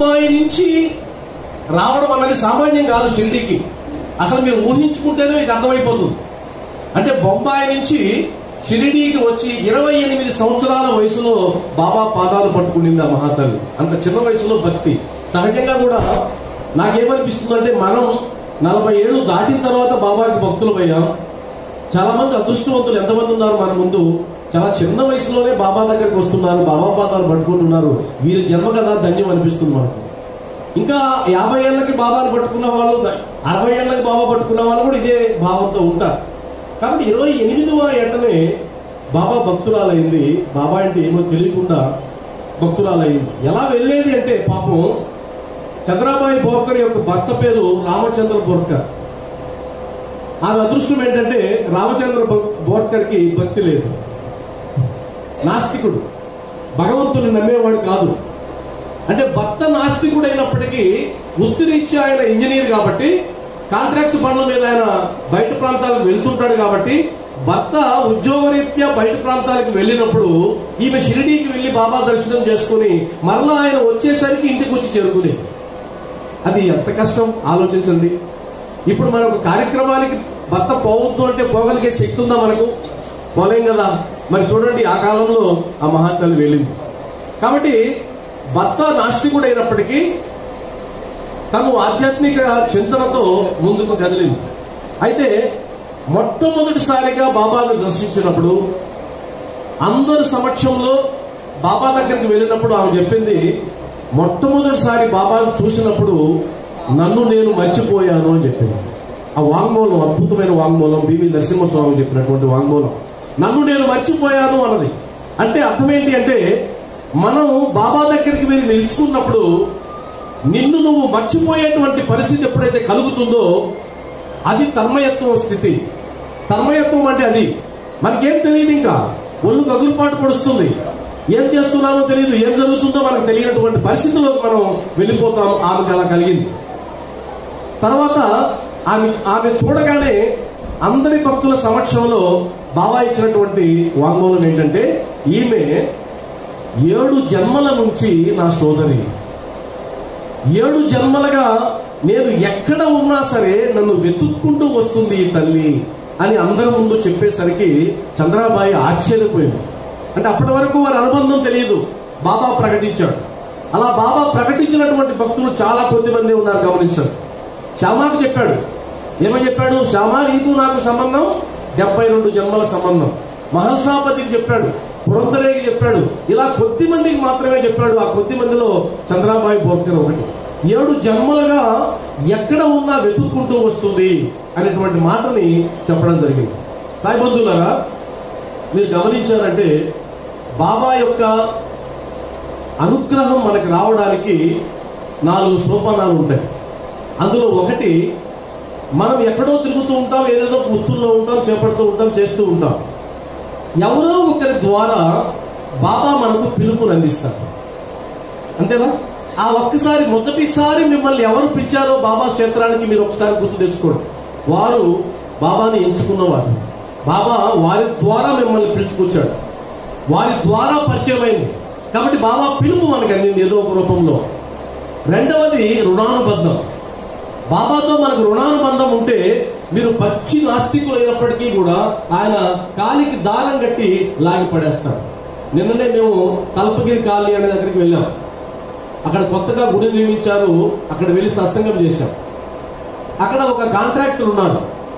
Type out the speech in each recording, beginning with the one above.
బొంబాయి నుంచి రావడం అన్నది సామాన్యం కాదు షిరిడీకి అసలు మీరు ఊహించుకుంటేనే మీకు అర్థమైపోతుంది అంటే బొంబాయి నుంచి షిరిడీకి వచ్చి ఇరవై ఎనిమిది సంవత్సరాల వయసులో బాబా పాదాలు పట్టుకునింది ఆ మహాతల్లి అంత చిన్న వయసులో భక్తి సహజంగా కూడా నాకేమనిపిస్తుందంటే మనం నలభై ఏళ్ళు దాటిన తర్వాత బాబాకి భక్తులు అయ్యాం చాలా మంది అదృష్టవంతులు ఎంతమంది ఉన్నారు మన ముందు చాలా చిన్న వయసులోనే బాబా దగ్గరికి వస్తున్నారు బాబా పాదాలు పట్టుకుంటున్నారు వీరి జన్మ కదా ధన్యం అనిపిస్తుంది మనకు ఇంకా యాభై ఏళ్ళకి బాబాను పట్టుకున్న వాళ్ళు అరవై ఏళ్ళకి బాబా పట్టుకున్న వాళ్ళు కూడా ఇదే భావంతో ఉంటారు కాబట్టి ఇరవై ఎనిమిదవ ఏటనే బాబా భక్తురాలైంది బాబా అంటే ఏమో తెలియకుండా భక్తురాలైంది ఎలా వెళ్ళేది అంటే పాపం చంద్రాబాయి బోర్కర్ యొక్క భర్త పేరు రామచంద్ర బోర్కర్ ఆమె అదృష్టం ఏంటంటే రామచంద్ర బో- బోర్కర్కి భక్తి లేదు నాస్తికుడు భగవంతుని నమ్మేవాడు కాదు అంటే భర్త నాస్తికుడు అయినప్పటికీ వృత్తిరీత్యా ఆయన ఇంజనీర్ కాబట్టి కాంట్రాక్ట్ పనుల మీద ఆయన బయట ప్రాంతాలకు వెళ్తుంటాడు కాబట్టి భర్త ఉద్యోగరీత్యా బయట ప్రాంతాలకు వెళ్ళినప్పుడు ఈమె షిరిడీకి వెళ్లి బాబా దర్శనం చేసుకుని మరలా ఆయన వచ్చేసరికి ఇంటికి వచ్చి చేరుకునేది అది ఎంత కష్టం ఆలోచించండి ఇప్పుడు మన ఒక కార్యక్రమానికి భర్త పోవద్దు అంటే పోగలిగే శక్తి ఉందా మనకు పోలేం కదా మరి చూడండి ఆ కాలంలో ఆ మహాతల్లి వెళ్ళింది కాబట్టి భర్త నాస్తికుడు అయినప్పటికీ తను ఆధ్యాత్మిక చింతనతో ముందుకు కదిలింది అయితే మొట్టమొదటిసారిగా బాబాను దర్శించినప్పుడు అందరి సమక్షంలో బాబా దగ్గరికి వెళ్ళినప్పుడు ఆమె చెప్పింది మొట్టమొదటిసారి బాబాను చూసినప్పుడు నన్ను నేను మర్చిపోయాను అని చెప్పింది ఆ వాంగ్మూలం అద్భుతమైన వాంగ్మూలం బివి నరసింహస్వామి చెప్పినటువంటి వాంగ్మూలం నన్ను నేను మర్చిపోయాను అన్నది అంటే అర్థం ఏంటి అంటే మనం బాబా దగ్గరికి వెళ్ళి నిలుచుకున్నప్పుడు నిన్ను నువ్వు మర్చిపోయేటువంటి పరిస్థితి ఎప్పుడైతే కలుగుతుందో అది తన్మయత్వం స్థితి తన్మయత్వం అంటే అది మనకేం తెలియదు ఇంకా ఒళ్ళు గగురుపాటు పడుస్తుంది ఏం చేస్తున్నామో తెలియదు ఏం జరుగుతుందో మనకు తెలియనటువంటి పరిస్థితిలోకి మనం వెళ్ళిపోతాం ఆమెకు అలా కలిగింది తర్వాత ఆమె ఆమె చూడగానే అందరి భక్తుల సమక్షంలో బాబా ఇచ్చినటువంటి వాంగ్మూలం ఏంటంటే ఈమె ఏడు జన్మల నుంచి నా సోదరి ఏడు జన్మలుగా నేను ఎక్కడ ఉన్నా సరే నన్ను వెతుక్కుంటూ వస్తుంది ఈ తల్లి అని అందరి ముందు చెప్పేసరికి చంద్రాబాయి ఆశ్చర్యపోయింది అంటే అప్పటి వరకు వారి అనుబంధం తెలియదు బాబా ప్రకటించాడు అలా బాబా ప్రకటించినటువంటి భక్తులు చాలా కొద్ది మంది ఉన్నారు గమనించారు శ్యామాకు చెప్పాడు ఏమని చెప్పాడు శ్యామా నీకు నాకు సంబంధం డెబ్బై రెండు జన్మల సంబంధం మహల్సాపతికి చెప్పాడు పురందరేకి చెప్పాడు ఇలా కొద్ది మందికి మాత్రమే చెప్పాడు ఆ కొద్ది మందిలో చంద్రాబాయి బోర్కర్ ఒకటి ఏడు జన్మలుగా ఎక్కడ ఉన్నా వెతుక్కుంటూ వస్తుంది అనేటువంటి మాటని చెప్పడం జరిగింది సాయి బంధువులారా మీరు గమనించారంటే బాబా యొక్క అనుగ్రహం మనకు రావడానికి నాలుగు సోపానాలు ఉంటాయి అందులో ఒకటి మనం ఎక్కడో తిరుగుతూ ఉంటాం ఏదేదో గుర్తుల్లో ఉంటాం చేపడుతూ ఉంటాం చేస్తూ ఉంటాం ఎవరో ఒకరి ద్వారా బాబా మనకు పిలుపుని అందిస్తారు అంతేనా ఆ ఒక్కసారి మొదటిసారి మిమ్మల్ని ఎవరు పిలిచారో బాబా క్షేత్రానికి మీరు ఒకసారి గుర్తు తెచ్చుకోండి వారు బాబాని ఎంచుకున్నవారు బాబా వారి ద్వారా మిమ్మల్ని పిలుచుకొచ్చాడు వారి ద్వారా పరిచయం అయింది కాబట్టి బాబా పిలుపు మనకు అందింది ఏదో ఒక రూపంలో రెండవది రుణానుబంధం బాబాతో మనకు రుణానుబంధం ఉంటే మీరు పచ్చి నాస్తికులైనప్పటికీ కూడా ఆయన కాలికి దారం కట్టి లాగి పడేస్తాడు నిన్ననే మేము కల్పగిరి కాలనీ అనే దగ్గరికి వెళ్ళాం అక్కడ కొత్తగా గుడి నిర్మించారు అక్కడ వెళ్ళి సత్సంగం చేశాం అక్కడ ఒక కాంట్రాక్టర్ ఉన్నారు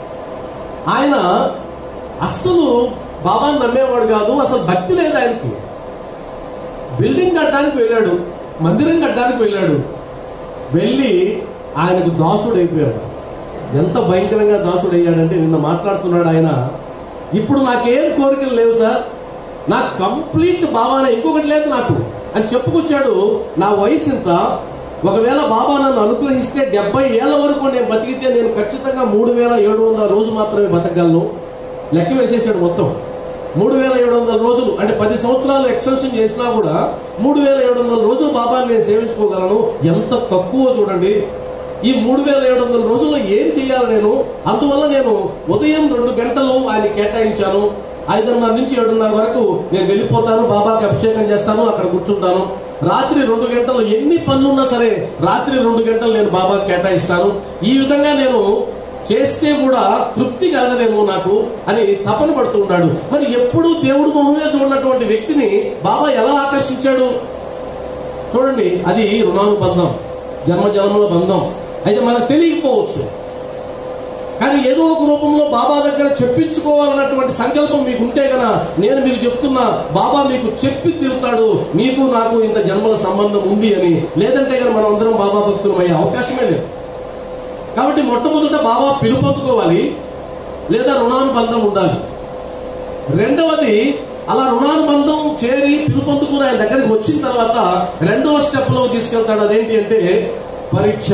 ఆయన అస్సలు బాబాని నమ్మేవాడు కాదు అసలు భక్తి లేదు ఆయనకి బిల్డింగ్ కట్టడానికి వెళ్ళాడు మందిరం కట్టడానికి వెళ్ళాడు వెళ్ళి ఆయనకు దాసుడు అయిపోయాడు ఎంత భయంకరంగా దాసుడు అయ్యాడంటే నిన్న మాట్లాడుతున్నాడు ఆయన ఇప్పుడు నాకేం కోరికలు లేవు సార్ నాకు కంప్లీట్ బాబానే ఇంకొకటి లేదు నాకు అని చెప్పుకొచ్చాడు నా వయసు ఇంత ఒకవేళ బాబా నన్ను అనుగ్రహిస్తే డెబ్బై ఏళ్ల వరకు నేను బతికితే నేను ఖచ్చితంగా మూడు వేల ఏడు వందల రోజు మాత్రమే బతకగలను లెక్క వేసేసాడు మొత్తం మూడు వేల ఏడు వందల రోజులు అంటే పది సంవత్సరాలు ఎక్స్టెన్షన్ చేసినా కూడా మూడు వేల ఏడు వందల రోజులు బాబాని నేను సేవించుకోగలను ఎంత తక్కువ చూడండి ఈ మూడు వేల ఏడు వందల రోజుల్లో ఏం చేయాలి నేను అందువల్ల నేను ఉదయం రెండు గంటలు ఆయన కేటాయించాను ఐదున్నర నుంచి ఏడున్నర వరకు నేను వెళ్ళిపోతాను బాబాకి అభిషేకం చేస్తాను అక్కడ కూర్చుంటాను రాత్రి రెండు గంటలు ఎన్ని పనులున్నా సరే రాత్రి రెండు గంటలు నేను బాబాకి కేటాయిస్తాను ఈ విధంగా నేను చేస్తే కూడా తృప్తి కలగదేమో నాకు అని తపన పడుతూ ఉన్నాడు మరి ఎప్పుడు దేవుడు మొహమే చూడనటువంటి వ్యక్తిని బాబా ఎలా ఆకర్షించాడు చూడండి అది రుణానుబంధం జన్మ జన్మల బంధం అయితే మనకు తెలియకపోవచ్చు కానీ ఏదో ఒక రూపంలో బాబా దగ్గర చెప్పించుకోవాలన్నటువంటి సంకల్పం మీకు ఉంటే గన నేను మీకు చెప్తున్నా బాబా మీకు చెప్పి తిరుగుతాడు మీకు నాకు ఇంత జన్మల సంబంధం ఉంది అని లేదంటే గన మనం అందరం బాబా భక్తులం అయ్యే అవకాశమే లేదు కాబట్టి మొట్టమొదట బాబా పిలుపొందుకోవాలి లేదా రుణానుబంధం ఉండాలి రెండవది అలా రుణానుబంధం చేరి పిలుపొందుకుని ఆయన దగ్గరికి వచ్చిన తర్వాత రెండవ స్టెప్ లో తీసుకెళ్తాడు అదేంటి అంటే పరీక్ష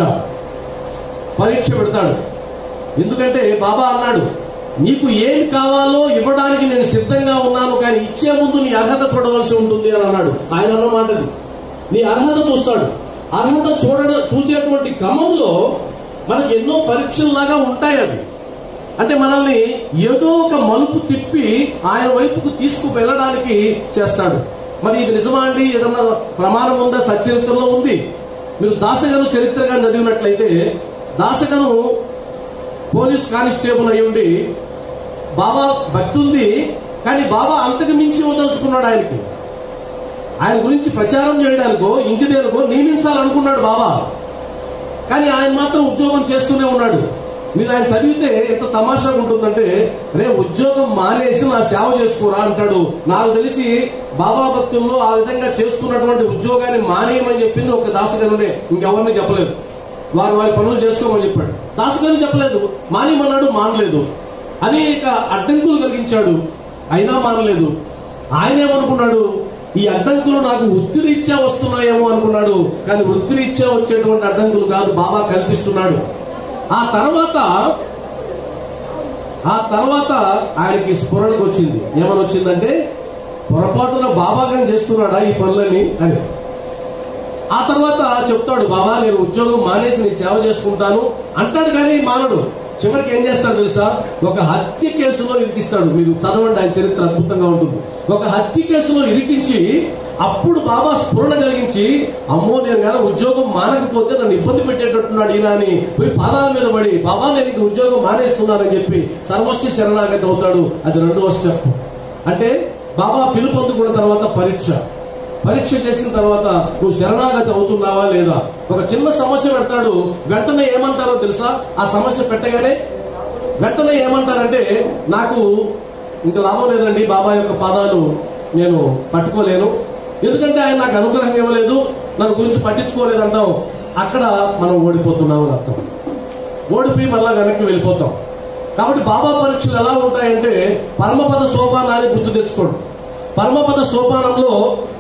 పరీక్ష పెడతాడు ఎందుకంటే బాబా అన్నాడు నీకు ఏం కావాలో ఇవ్వడానికి నేను సిద్ధంగా ఉన్నాను కానీ ఇచ్చే ముందు నీ అర్హత చూడవలసి ఉంటుంది అని అన్నాడు ఆయన అన్న మాటది నీ అర్హత చూస్తాడు అర్హత చూడడం చూసేటువంటి క్రమంలో మనకు ఎన్నో పరీక్షల్లాగా ఉంటాయి అవి అంటే మనల్ని ఏదో ఒక మలుపు తిప్పి ఆయన వైపుకు తీసుకు వెళ్ళడానికి చేస్తాడు మరి ఇది నిజమా అండి ఏదన్నా ప్రమాణం ఉందా సచరిత్రలో ఉంది మీరు దాసగను చరిత్రగా చదివినట్లయితే దాసగను పోలీస్ కానిస్టేబుల్ అయి ఉండి బాబా భక్తి ఉంది కానీ బాబా అంతకు మించి వదలుచుకున్నాడు ఆయనకి ఆయన గురించి ప్రచారం చేయడానికో ఇంటి దేనికో నియమించాలనుకున్నాడు బాబా కానీ ఆయన మాత్రం ఉద్యోగం చేస్తూనే ఉన్నాడు మీరు ఆయన చదివితే ఎంత తమాషాగా ఉంటుందంటే రే ఉద్యోగం మానేసి నా సేవ చేసుకోరా అంటాడు నాకు తెలిసి బాబా భక్తుల్లో ఆ విధంగా చేస్తున్నటువంటి ఉద్యోగాన్ని మానేయమని చెప్పింది ఒక దాసగనునే ఇంకెవరిని చెప్పలేదు వారు వారి పనులు చేసుకోమని చెప్పాడు దాసగను చెప్పలేదు మానేయమన్నాడు మానలేదు అనేక అడ్డంకులు కలిగించాడు అయినా మానలేదు ఆయన ఏమనుకున్నాడు ఈ అడ్డంకులు నాకు వృత్తిరీత్యా వస్తున్నాయేమో అనుకున్నాడు కానీ వృత్తిరీత్యా వచ్చేటువంటి అడ్డంకులు కాదు బాబా కల్పిస్తున్నాడు ఆ తర్వాత ఆ తర్వాత ఆయనకి స్ఫురణకు వచ్చింది ఏమని వచ్చిందంటే పొరపాటున బాబాగాని చేస్తున్నాడా ఈ పనులని అని ఆ తర్వాత చెప్తాడు బాబా నేను ఉద్యోగం మానేసి నీ సేవ చేసుకుంటాను అంటాడు కానీ మానడు చివరికి ఏం చేస్తాడు తెలుసా ఒక హత్య కేసులో ఇరికిస్తాడు మీరు చదవండి ఆయన చరిత్ర అద్భుతంగా ఉంటుంది ఒక హత్య కేసులో ఇరికించి అప్పుడు బాబా స్ఫురణ కలిగించి అమ్మో నేను కానీ ఉద్యోగం మానకపోతే నన్ను ఇబ్బంది పెట్టేటట్టున్నాడు ఈయన అని పోయి పాదాల మీద పడి బాబా నేను ఇంక ఉద్యోగం మానేస్తున్నానని చెప్పి సర్వస్వ శరణాగతి అవుతాడు అది రెండవ స్టెప్ అంటే బాబా పిలుపొందుకున్న తర్వాత పరీక్ష పరీక్ష చేసిన తర్వాత నువ్వు శరణాగతి అవుతున్నావా లేదా ఒక చిన్న సమస్య పెడతాడు వెంటనే ఏమంటారో తెలుసా ఆ సమస్య పెట్టగానే వెంటనే ఏమంటారంటే నాకు ఇంకా లాభం లేదండి బాబా యొక్క పాదాలు నేను పట్టుకోలేను ఎందుకంటే ఆయన నాకు అనుగ్రహం ఇవ్వలేదు నన్ను గురించి పట్టించుకోలేదు అంటాం అక్కడ మనం ఓడిపోతున్నాం అని అర్థం ఓడిపోయి మళ్ళా వెనక్కి వెళ్ళిపోతాం కాబట్టి బాబా పరీక్షలు ఎలా ఉంటాయంటే పరమపద సోపానాన్ని గుర్తు తెచ్చుకోండి పరమపద సోపానంలో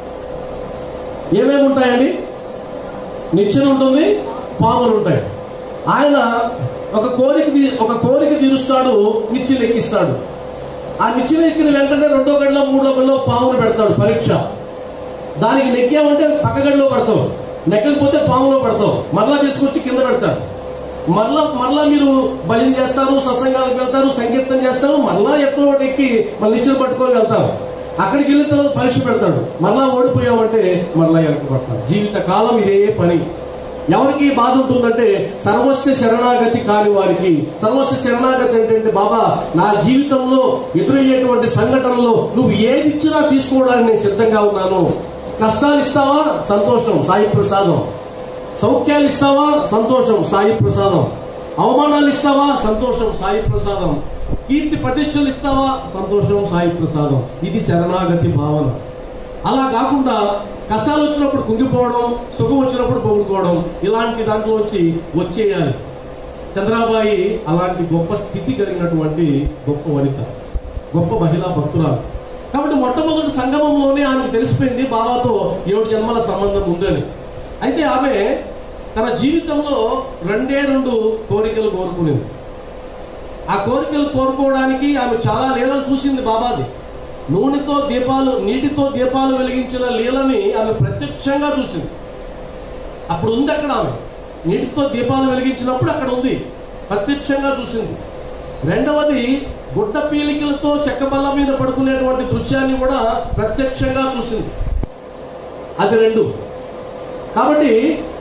ఏమేమి ఉంటాయండి నిచ్చెన ఉంటుంది పాములు ఉంటాయి ఆయన ఒక కోరిక తీ- ఒక కోరిక తీరుస్తాడు నిచ్చెన ఎక్కిస్తాడు ఆ నిచ్చెన ఎక్కిన వెంటనే రెండో గడిలో మూడో గడిలో పాములు పెడతాడు పరీక్ష దానికి నెగ్గామంటే పక్క గడిలో పడతావు నెక్కకపోతే పాములో పడతావు మరలా తీసుకొచ్చి కింద పెడతాడు మరలా మరలా మీరు భజన చేస్తారు సత్సంగాలకు వెళ్తారు సంకీర్తన చేస్తారు మరలా ఎక్కడో ఒకటి ఎక్కి మళ్ళీ నిచ్చెన పట్టుకొని వెళ్తారు అక్కడికి వెళ్ళిన తర్వాత పరీక్ష పెడతాడు మరలా ఓడిపోయామంటే మరలా వెనక్కి పడతాడు జీవిత కాలం ఇదే పని ఎవరికి బాధ ఉంటుందంటే సర్వస్వ శరణాగతి కాని వారికి సర్వస్వ శరణాగతి ఏంటంటే బాబా నా జీవితంలో ఎదురయ్యేటువంటి సంఘటనలో నువ్వు ఏది ఇచ్చినా తీసుకోవడానికి నేను సిద్ధంగా ఉన్నాను కష్టాలు ఇస్తావా సంతోషం సాయి ప్రసాదం సౌఖ్యాలు ఇస్తావా సంతోషం సాయి ప్రసాదం అవమానాలు ఇస్తావా సంతోషం సాయి ప్రసాదం కీర్తి ప్రతిష్టలు ఇస్తావా సంతోషం సాయి ప్రసాదం ఇది శరణాగతి భావన అలా కాకుండా కష్టాలు వచ్చినప్పుడు కుంగిపోవడం సుఖం వచ్చినప్పుడు పొగుడుకోవడం ఇలాంటి దాంట్లో వచ్చి వచ్చేయాలి చంద్రాబాయి అలాంటి గొప్ప స్థితి కలిగినటువంటి గొప్ప వనిత గొప్ప మహిళా భక్తురాలు కాబట్టి మొట్టమొదటి సంగమంలోనే ఆమెకు తెలిసిపోయింది బాబాతో ఏడు జన్మల సంబంధం ఉందని అయితే ఆమె తన జీవితంలో రెండే రెండు కోరికలు కోరుకునేది ఆ కోరికలు కోరుకోవడానికి ఆమె చాలా లీలలు చూసింది బాబాది నూనెతో దీపాలు నీటితో దీపాలు వెలిగించిన లీలని ఆమె ప్రత్యక్షంగా చూసింది అప్పుడు ఉంది అక్కడ ఆమె నీటితో దీపాలు వెలిగించినప్పుడు అక్కడ ఉంది ప్రత్యక్షంగా చూసింది రెండవది గుడ్డ పీలికలతో చెక్క బల్ల మీద పడుకునేటువంటి దృశ్యాన్ని కూడా ప్రత్యక్షంగా చూసింది అది రెండు కాబట్టి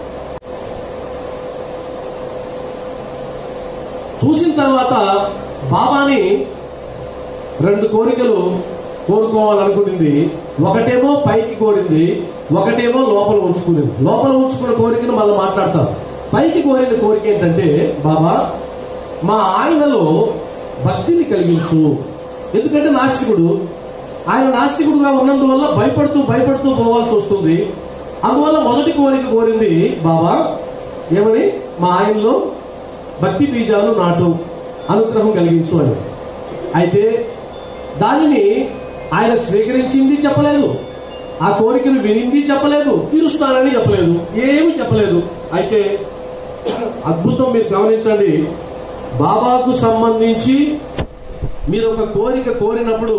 చూసిన తర్వాత బాబాని రెండు కోరికలు కోరుకోవాలనుకునింది ఒకటేమో పైకి కోరింది ఒకటేమో లోపల ఉంచుకునేది లోపల ఉంచుకున్న కోరికను మళ్ళీ మాట్లాడతారు పైకి కోరిన కోరిక ఏంటంటే బాబా మా ఆయనలో భక్తిని కలిగించు ఎందుకంటే నాస్తికుడు ఆయన నాస్తికుడుగా ఉన్నందువల్ల భయపడుతూ భయపడుతూ పోవాల్సి వస్తుంది అందువల్ల మొదటి కోరిక కోరింది బాబా ఏమని మా ఆయనలో భక్తి బీజాలు నాటు అనుగ్రహం కలిగించు అని అయితే దానిని ఆయన స్వీకరించింది చెప్పలేదు ఆ కోరికను వినింది చెప్పలేదు తీరుస్తానని చెప్పలేదు ఏమి చెప్పలేదు అయితే అద్భుతం మీరు గమనించండి బాబాకు సంబంధించి మీరు ఒక కోరిక కోరినప్పుడు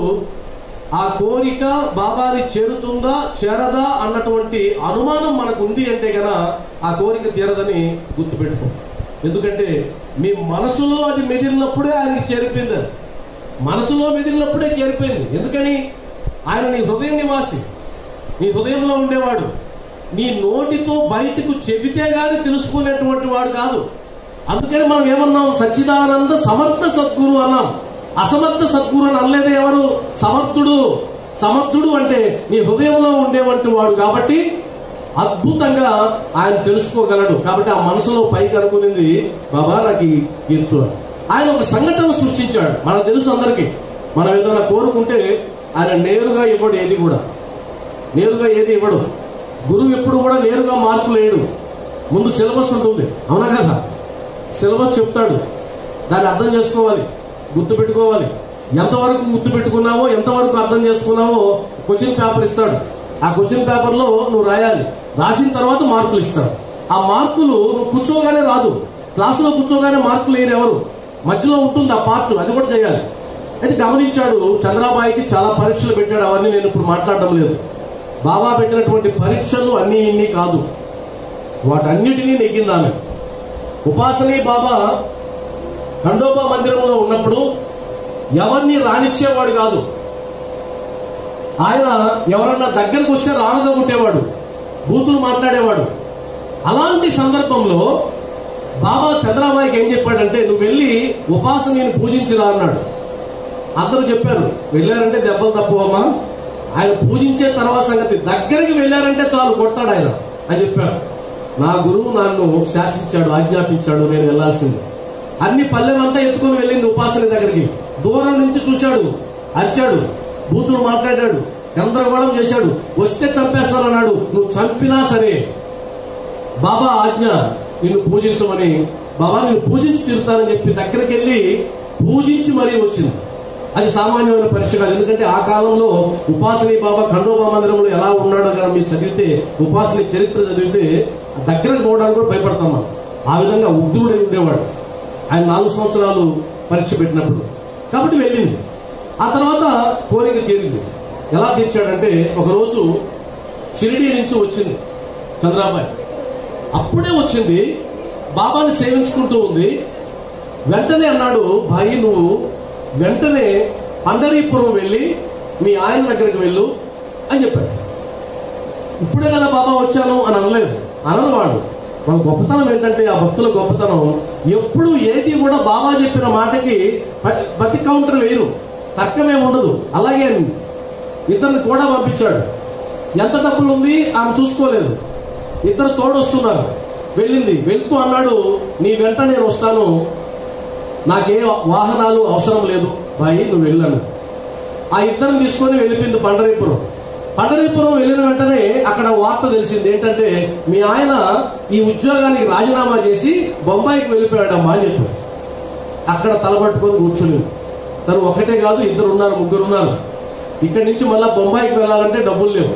ఆ కోరిక బాబాని చేరుతుందా చేరదా అన్నటువంటి అనుమానం మనకు ఉంది అంటే గన ఆ కోరిక తీరదని గుర్తుపెట్టుకో ఎందుకంటే మీ మనసులో అది మెదిలినప్పుడే ఆయనకి చేరిపోయింది అది. మనసులో మెదిలినప్పుడే చేరిపోయింది ఎందుకని ఆయన నీ హృదయ నివాసి నీ హృదయంలో ఉండేవాడు నీ నోటితో బయటకు చెబితే గాని తెలుసుకునేటువంటి వాడు కాదు అందుకని మనం ఏమన్నాం సచ్చిదానంద సమర్థ సద్గురు అన్నాం అసమర్థ సద్గురు అని అనలేదు ఎవరు సమర్థుడు సమర్థుడు అంటే నీ హృదయంలో ఉండేవంటి వాడు కాబట్టి అద్భుతంగా ఆయన తెలుసుకోగలడు కాబట్టి ఆ మనసులో పైకి అనుకునింది బాబా నాకు ఈ గెలుచు అని. ఆయన ఒక సంఘటన సృష్టించాడు మనకు తెలుసు అందరికీ మనం ఏదైనా కోరుకుంటే ఆయన నేరుగా ఇవ్వడు ఏది కూడా నేరుగా ఏది ఇవ్వడు గురువు ఎప్పుడు కూడా నేరుగా మార్పు లేడు ముందు సిలబస్ ఉంటుంది అవునా కదా సిలబస్ చెప్తాడు దాన్ని అర్థం చేసుకోవాలి గుర్తు పెట్టుకోవాలి ఎంతవరకు గుర్తు పెట్టుకున్నావో ఎంతవరకు అర్థం చేసుకున్నావో క్వశ్చన్ పేపర్ ఇస్తాడు ఆ క్వశ్చన్ పేపర్లో నువ్వు రాయాలి రాసిన తర్వాత మార్కులు ఇస్తాడు ఆ మార్కులు నువ్వు కూర్చోగానే రాదు క్లాసులో కూర్చోగానే మార్కులు లేరు ఎవరు మధ్యలో ఉంటుంది ఆ పార్ట్ అది కూడా చేయాలి అయితే గమనించాడు చంద్రాబాయికి చాలా పరీక్షలు పెట్టాడు అవన్నీ నేను ఇప్పుడు మాట్లాడడం లేదు బాబా పెట్టినటువంటి పరీక్షలు అన్ని ఇన్ని కాదు వాటన్నిటినీ నెగ్గింది ఆమె ఉపాసని బాబా ఖండోబా మందిరంలో ఉన్నప్పుడు ఎవరిని రానిచ్చేవాడు కాదు ఆయన ఎవరన్నా దగ్గరకు వస్తే రానగా కొట్టేవాడు బూతులు మాట్లాడేవాడు అలాంటి సందర్భంలో బాబా చంద్రాబాయికి ఏం చెప్పాడంటే నువ్వు వెళ్ళి ఉపాసనని పూజించిరా అన్నాడు అందరూ చెప్పారు వెళ్ళారంటే దెబ్బలు తక్కువమ్మా ఆయన పూజించే తర్వాత సంగతి దగ్గరికి వెళ్ళారంటే చాలు కొడతాడు ఆయన అని చెప్పాడు నా గురువు నన్ను శాసించాడు ఆజ్ఞాపించాడు నేను వెళ్ళాల్సింది అన్ని పల్లెలంతా ఎత్తుకొని వెళ్ళింది ఉపాసన దగ్గరికి దూరం నుంచి చూశాడు అరిచాడు బూతులు మాట్లాడాడు గందరగోళం చేశాడు వస్తే చంపేస్తానన్నాడు నువ్వు చంపినా సరే బాబా ఆజ్ఞ నిన్ను పూజించమని బాబా నిన్ను పూజించి తీరుతానని చెప్పి దగ్గరికి వెళ్ళి పూజించి మరీ వచ్చింది అది సామాన్యమైన పరీక్ష కాదు ఎందుకంటే ఆ కాలంలో ఉపాసని బాబా ఖండోబా మందిరంలో ఎలా ఉన్నాడో కదా మీరు చదివితే ఉపాసని చరిత్ర చదివితే దగ్గరకు పోవడానికి కూడా భయపడతాం మనం ఆ విధంగా ఉగ్రుడై ఉండేవాడు ఆయన నాలుగు సంవత్సరాలు పరీక్ష పెట్టినప్పుడు కాబట్టి వెళ్ళింది ఆ తర్వాత కోరిక తీరింది ఎలా తీర్చాడంటే ఒకరోజు షిరిడి నుంచి వచ్చింది చంద్రాబాయి అప్పుడే వచ్చింది బాబాని సేవించుకుంటూ ఉంది వెంటనే అన్నాడు భాయి నువ్వు వెంటనే పండరీపురం వెళ్ళి మీ ఆయన దగ్గరికి వెళ్ళు అని చెప్పాడు ఇప్పుడే కదా బాబా వచ్చాను అని అనలేదు అనరు వాడు మన గొప్పతనం ఏంటంటే ఆ భక్తుల గొప్పతనం ఎప్పుడు ఏది కూడా బాబా చెప్పిన మాటకి ప్ర- ప్రతి కౌంటర్ వేయరు తర్కమేం ఉండదు అలాగే ఇద్దరిని కూడా పంపించాడు ఎంత డబ్బులు ఉంది ఆమె చూసుకోలేదు ఇద్దరు తోడొస్తున్నారు వెళ్ళింది వెళ్తూ అన్నాడు నీ వెంట నేను వస్తాను నాకే వాహనాలు అవసరం లేదు బాయి నువ్వు వెళ్ళాను ఆ ఇద్దరిని తీసుకొని వెళ్ళిపోయింది పండరీపురం పండరీపురం వెళ్ళిన వెంటనే అక్కడ వార్త తెలిసింది ఏంటంటే మీ ఆయన ఈ ఉద్యోగానికి రాజీనామా చేసి బొంబాయికి వెళ్ళిపోయాడమ్మా అని చెప్పాడు అక్కడ తలపట్టుకొని కూర్చుని తను ఒకటే కాదు ఇద్దరు ఉన్నారు ముగ్గురు ఉన్నారు ఇక్కడి నుంచి మళ్ళా బొంబాయికి వెళ్ళాలంటే డబ్బులు లేవు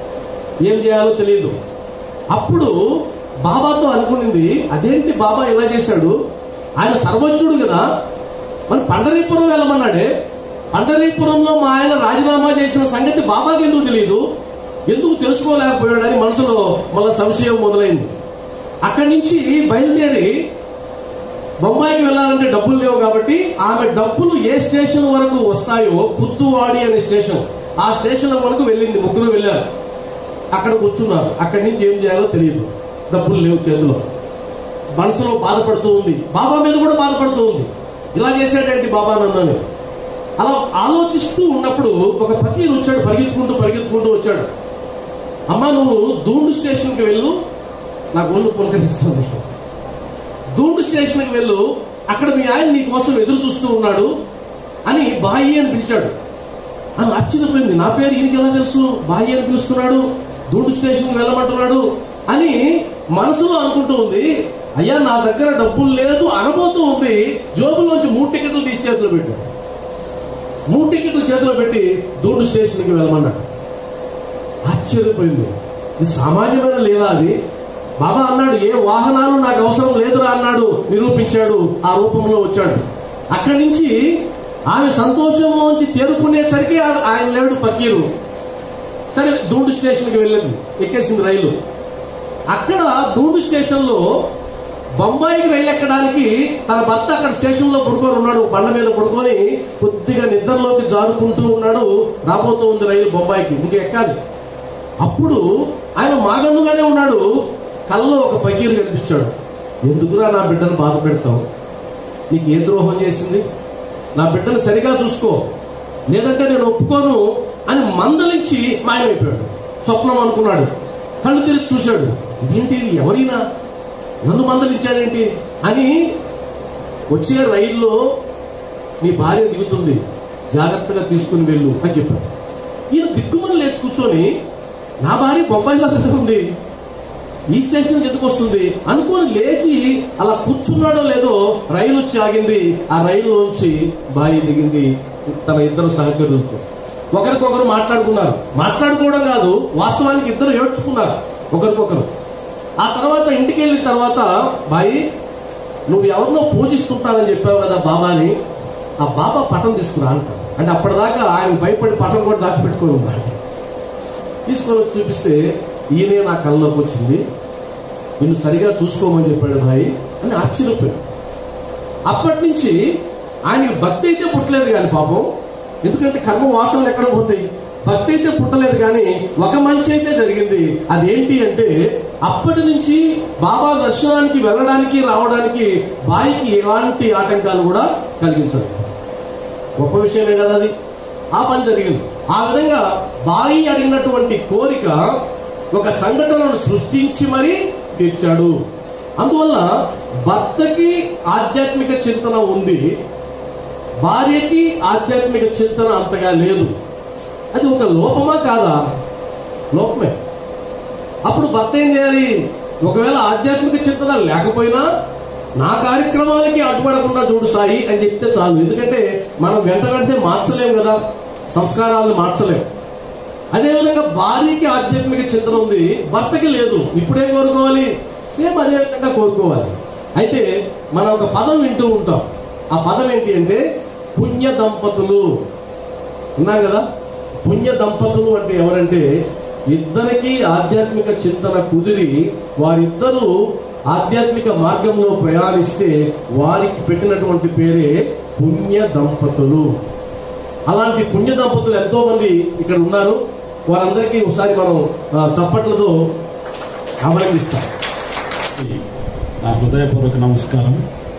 ఏం చేయాలో తెలియదు అప్పుడు బాబాతో అనుకునింది అదేంటి బాబా ఇలా చేశాడు ఆయన సర్వజ్ఞుడు కదా మరి పండరీపురం వెళ్ళమన్నాడే పండరీపురంలో మా ఆయన రాజీనామా చేసిన సంగతి బాబాకి ఎందుకు తెలియదు ఎందుకు తెలుసుకోలేకపోయాడని మనసులో మళ్ళా సంశయం మొదలైంది అక్కడి నుంచి బయలుదేరి బొంబాయికి వెళ్ళాలంటే డబ్బులు లేవు కాబట్టి ఆమె డబ్బులు ఏ స్టేషన్ వరకు వస్తాయో పుత్తువాడి అనే స్టేషన్ ఆ స్టేషన్ వరకు వెళ్ళింది ముగ్గురు వెళ్ళారు అక్కడ కూర్చున్నారు అక్కడి నుంచి ఏం చేయాలో తెలియదు డబ్బులు లేవు చేతిలో మనసులో బాధపడుతూ ఉంది బాబా మీద కూడా బాధపడుతూ ఉంది ఇలా చేశాడేంటి బాబా నన్ను అలా ఆలోచిస్తూ ఉన్నప్పుడు ఒక ఫకీర్ వచ్చాడు పరిగెత్తుకుంటూ పరిగెత్తుకుంటూ వచ్చాడు అమ్మా నువ్వు దూండు స్టేషన్కి వెళ్ళు నాకు ఒళ్ళు పులకరిస్తుంది దూండు స్టేషన్కి వెళ్ళు అక్కడ మీ ఆయన నీ కోసం ఎదురు చూస్తూ ఉన్నాడు అని బాయి అని పిలిచాడు అని ఆశ్చర్యపోయింది నా పేరు ఈయనకి ఎలా తెలుసు బాయి అని పిలుస్తున్నాడు దూండు స్టేషన్కి వెళ్ళమంటున్నాడు అని మనసులో అనుకుంటూ ఉంది అయ్యా నా దగ్గర డబ్బులు లేదు అనబోతూ ఉంది జోబులోంచి మూడు టికెట్లు తీసి చేతిలో పెట్టాడు మూడు టికెట్లు చేతిలో పెట్టి దూండు స్టేషన్కి వెళ్ళమన్నాడు ఆశ్చర్యపోయింది ఇది సామాన్యమైన లేదా అది బాబా అన్నాడు ఏ వాహనాలు నాకు అవసరం లేదురా అన్నాడు నిరూపించాడు ఆ రూపంలో వచ్చాడు అక్కడి నుంచి ఆమె సంతోషంలోంచి తేరుకునేసరికి ఆ- ఆయన లేడు పకీరు సరే దూండు స్టేషన్కి వెళ్ళింది ఎక్కేసింది రైలు అక్కడ దూండు స్టేషన్లో బొంబాయికి రైలు ఎక్కడానికి తన భర్త అక్కడ స్టేషన్ లో పడుకొని ఉన్నాడు బండ మీద పడుకొని కొద్దిగా నిద్రలోకి జారుకుంటూ ఉన్నాడు రాబోతూ ఉంది రైలు బొంబాయికి ఇంక ఎక్కాలి అప్పుడు ఆయన మాగన్నుగానే ఉన్నాడు కల్లో ఒక పకీరు కనిపించాడు ఎందుకురా నా బిడ్డను బాధ పెడతావు నీకు ఏ ద్రోహం చేసింది నా బిడ్డను సరిగా చూసుకో లేదంటే నేను ఒప్పుకోను అని మందలించి మాయమైపోయాడు స్వప్నం అనుకున్నాడు కళ్ళు తెరిచి చూశాడు ఇదేంటి ఇది ఎవరైనా నన్ను మందలించాడేంటి అని వచ్చే రైల్లో నీ భార్య దిగుతుంది జాగ్రత్తగా తీసుకుని వెళ్ళు అని చెప్పాడు ఈయన దిక్కుమని లేచి కూర్చొని నా భార్య బొంబాయిలో ఉంది ఈ స్టేషన్ ఎందుకు వస్తుంది అనుకోని లేచి అలా కూర్చున్నాడో లేదో రైలు వచ్చి ఆగింది ఆ రైలులోంచి భార్య దిగింది తన ఇద్దరు సహచరులతో ఒకరికొకరు మాట్లాడుకున్నారు మాట్లాడుకోవడం కాదు వాస్తవానికి ఇద్దరు ఏడ్చుకున్నారు ఒకరికొకరు ఆ తర్వాత ఇంటికి వెళ్ళిన తర్వాత బాయి నువ్వు ఎవరినో పూజిస్తుంటానని చెప్పావు కదా బాబాని ఆ బాబా పటం తీసుకురా అంట అంటే అప్పటిదాకా ఆయన భయపడి పటం కూడా దాచిపెట్టుకొని ఉన్నాడు తీసుకొని వచ్చి చూపిస్తే ఈయనే నా కళ్ళలోకి వచ్చింది నిన్ను సరిగా చూసుకోమని చెప్పాడు భాయ్ అని ఆశ్చర్యపోయాడు అప్పటి నుంచి ఆయనకి భక్తి అయితే పుట్టలేదు కానీ పాపం ఎందుకంటే కర్మ వాసనలు ఎక్కడ పోతాయి భక్తి అయితే పుట్టలేదు కానీ ఒక మంచి అయితే జరిగింది అదేంటి అంటే అప్పటి నుంచి బాబా దర్శనానికి వెళ్ళడానికి రావడానికి బాయికి ఎలాంటి ఆటంకాలు కూడా కలిగించలేదు గొప్ప విషయమే కదా అది ఆ పని జరిగింది ఆ విధంగా బాయి అడిగినటువంటి కోరిక ఒక సంఘటనను సృష్టించి మరీ తీర్చాడు అందువల్ల భర్తకి ఆధ్యాత్మిక చింతన ఉంది భార్యకి ఆధ్యాత్మిక చింతన అంతగా లేదు అది ఒక లోపమా కాదా లోపమే అప్పుడు భర్త ఏం చేయాలి ఒకవేళ ఆధ్యాత్మిక చింతన లేకపోయినా నా కార్యక్రమాలకి అడ్డుపడకుండా చూడు సాయి అని చెప్తే చాలు ఎందుకంటే మనం వెంట వెంటనే మార్చలేం కదా సంస్కారాలను మార్చలేం అదేవిధంగా భార్యకి ఆధ్యాత్మిక చింతన ఉంది భర్తకి లేదు ఇప్పుడేం కోరుకోవాలి సేమ్ అదే విధంగా కోరుకోవాలి అయితే మనం ఒక పదం వింటూ ఉంటాం ఆ పదం ఏంటి అంటే పుణ్య దంపతులు ఉన్నాం కదా పుణ్య దంపతులు అంటే ఎవరంటే ఇద్దరికి ఆధ్యాత్మిక చింతన కుదిరి వారిద్దరూ ఆధ్యాత్మిక మార్గంలో ప్రయాణిస్తే వారికి పెట్టినటువంటి పేరే పుణ్య దంపతులు అలాంటి పుణ్య దంపతులు ఎంతో మంది ఇక్కడ ఉన్నారు వారందరికీ ఒకసారి మనం ఆ, చప్పట్లతో అభినందిస్తాం నా హృదయపూర్వక నమస్కారం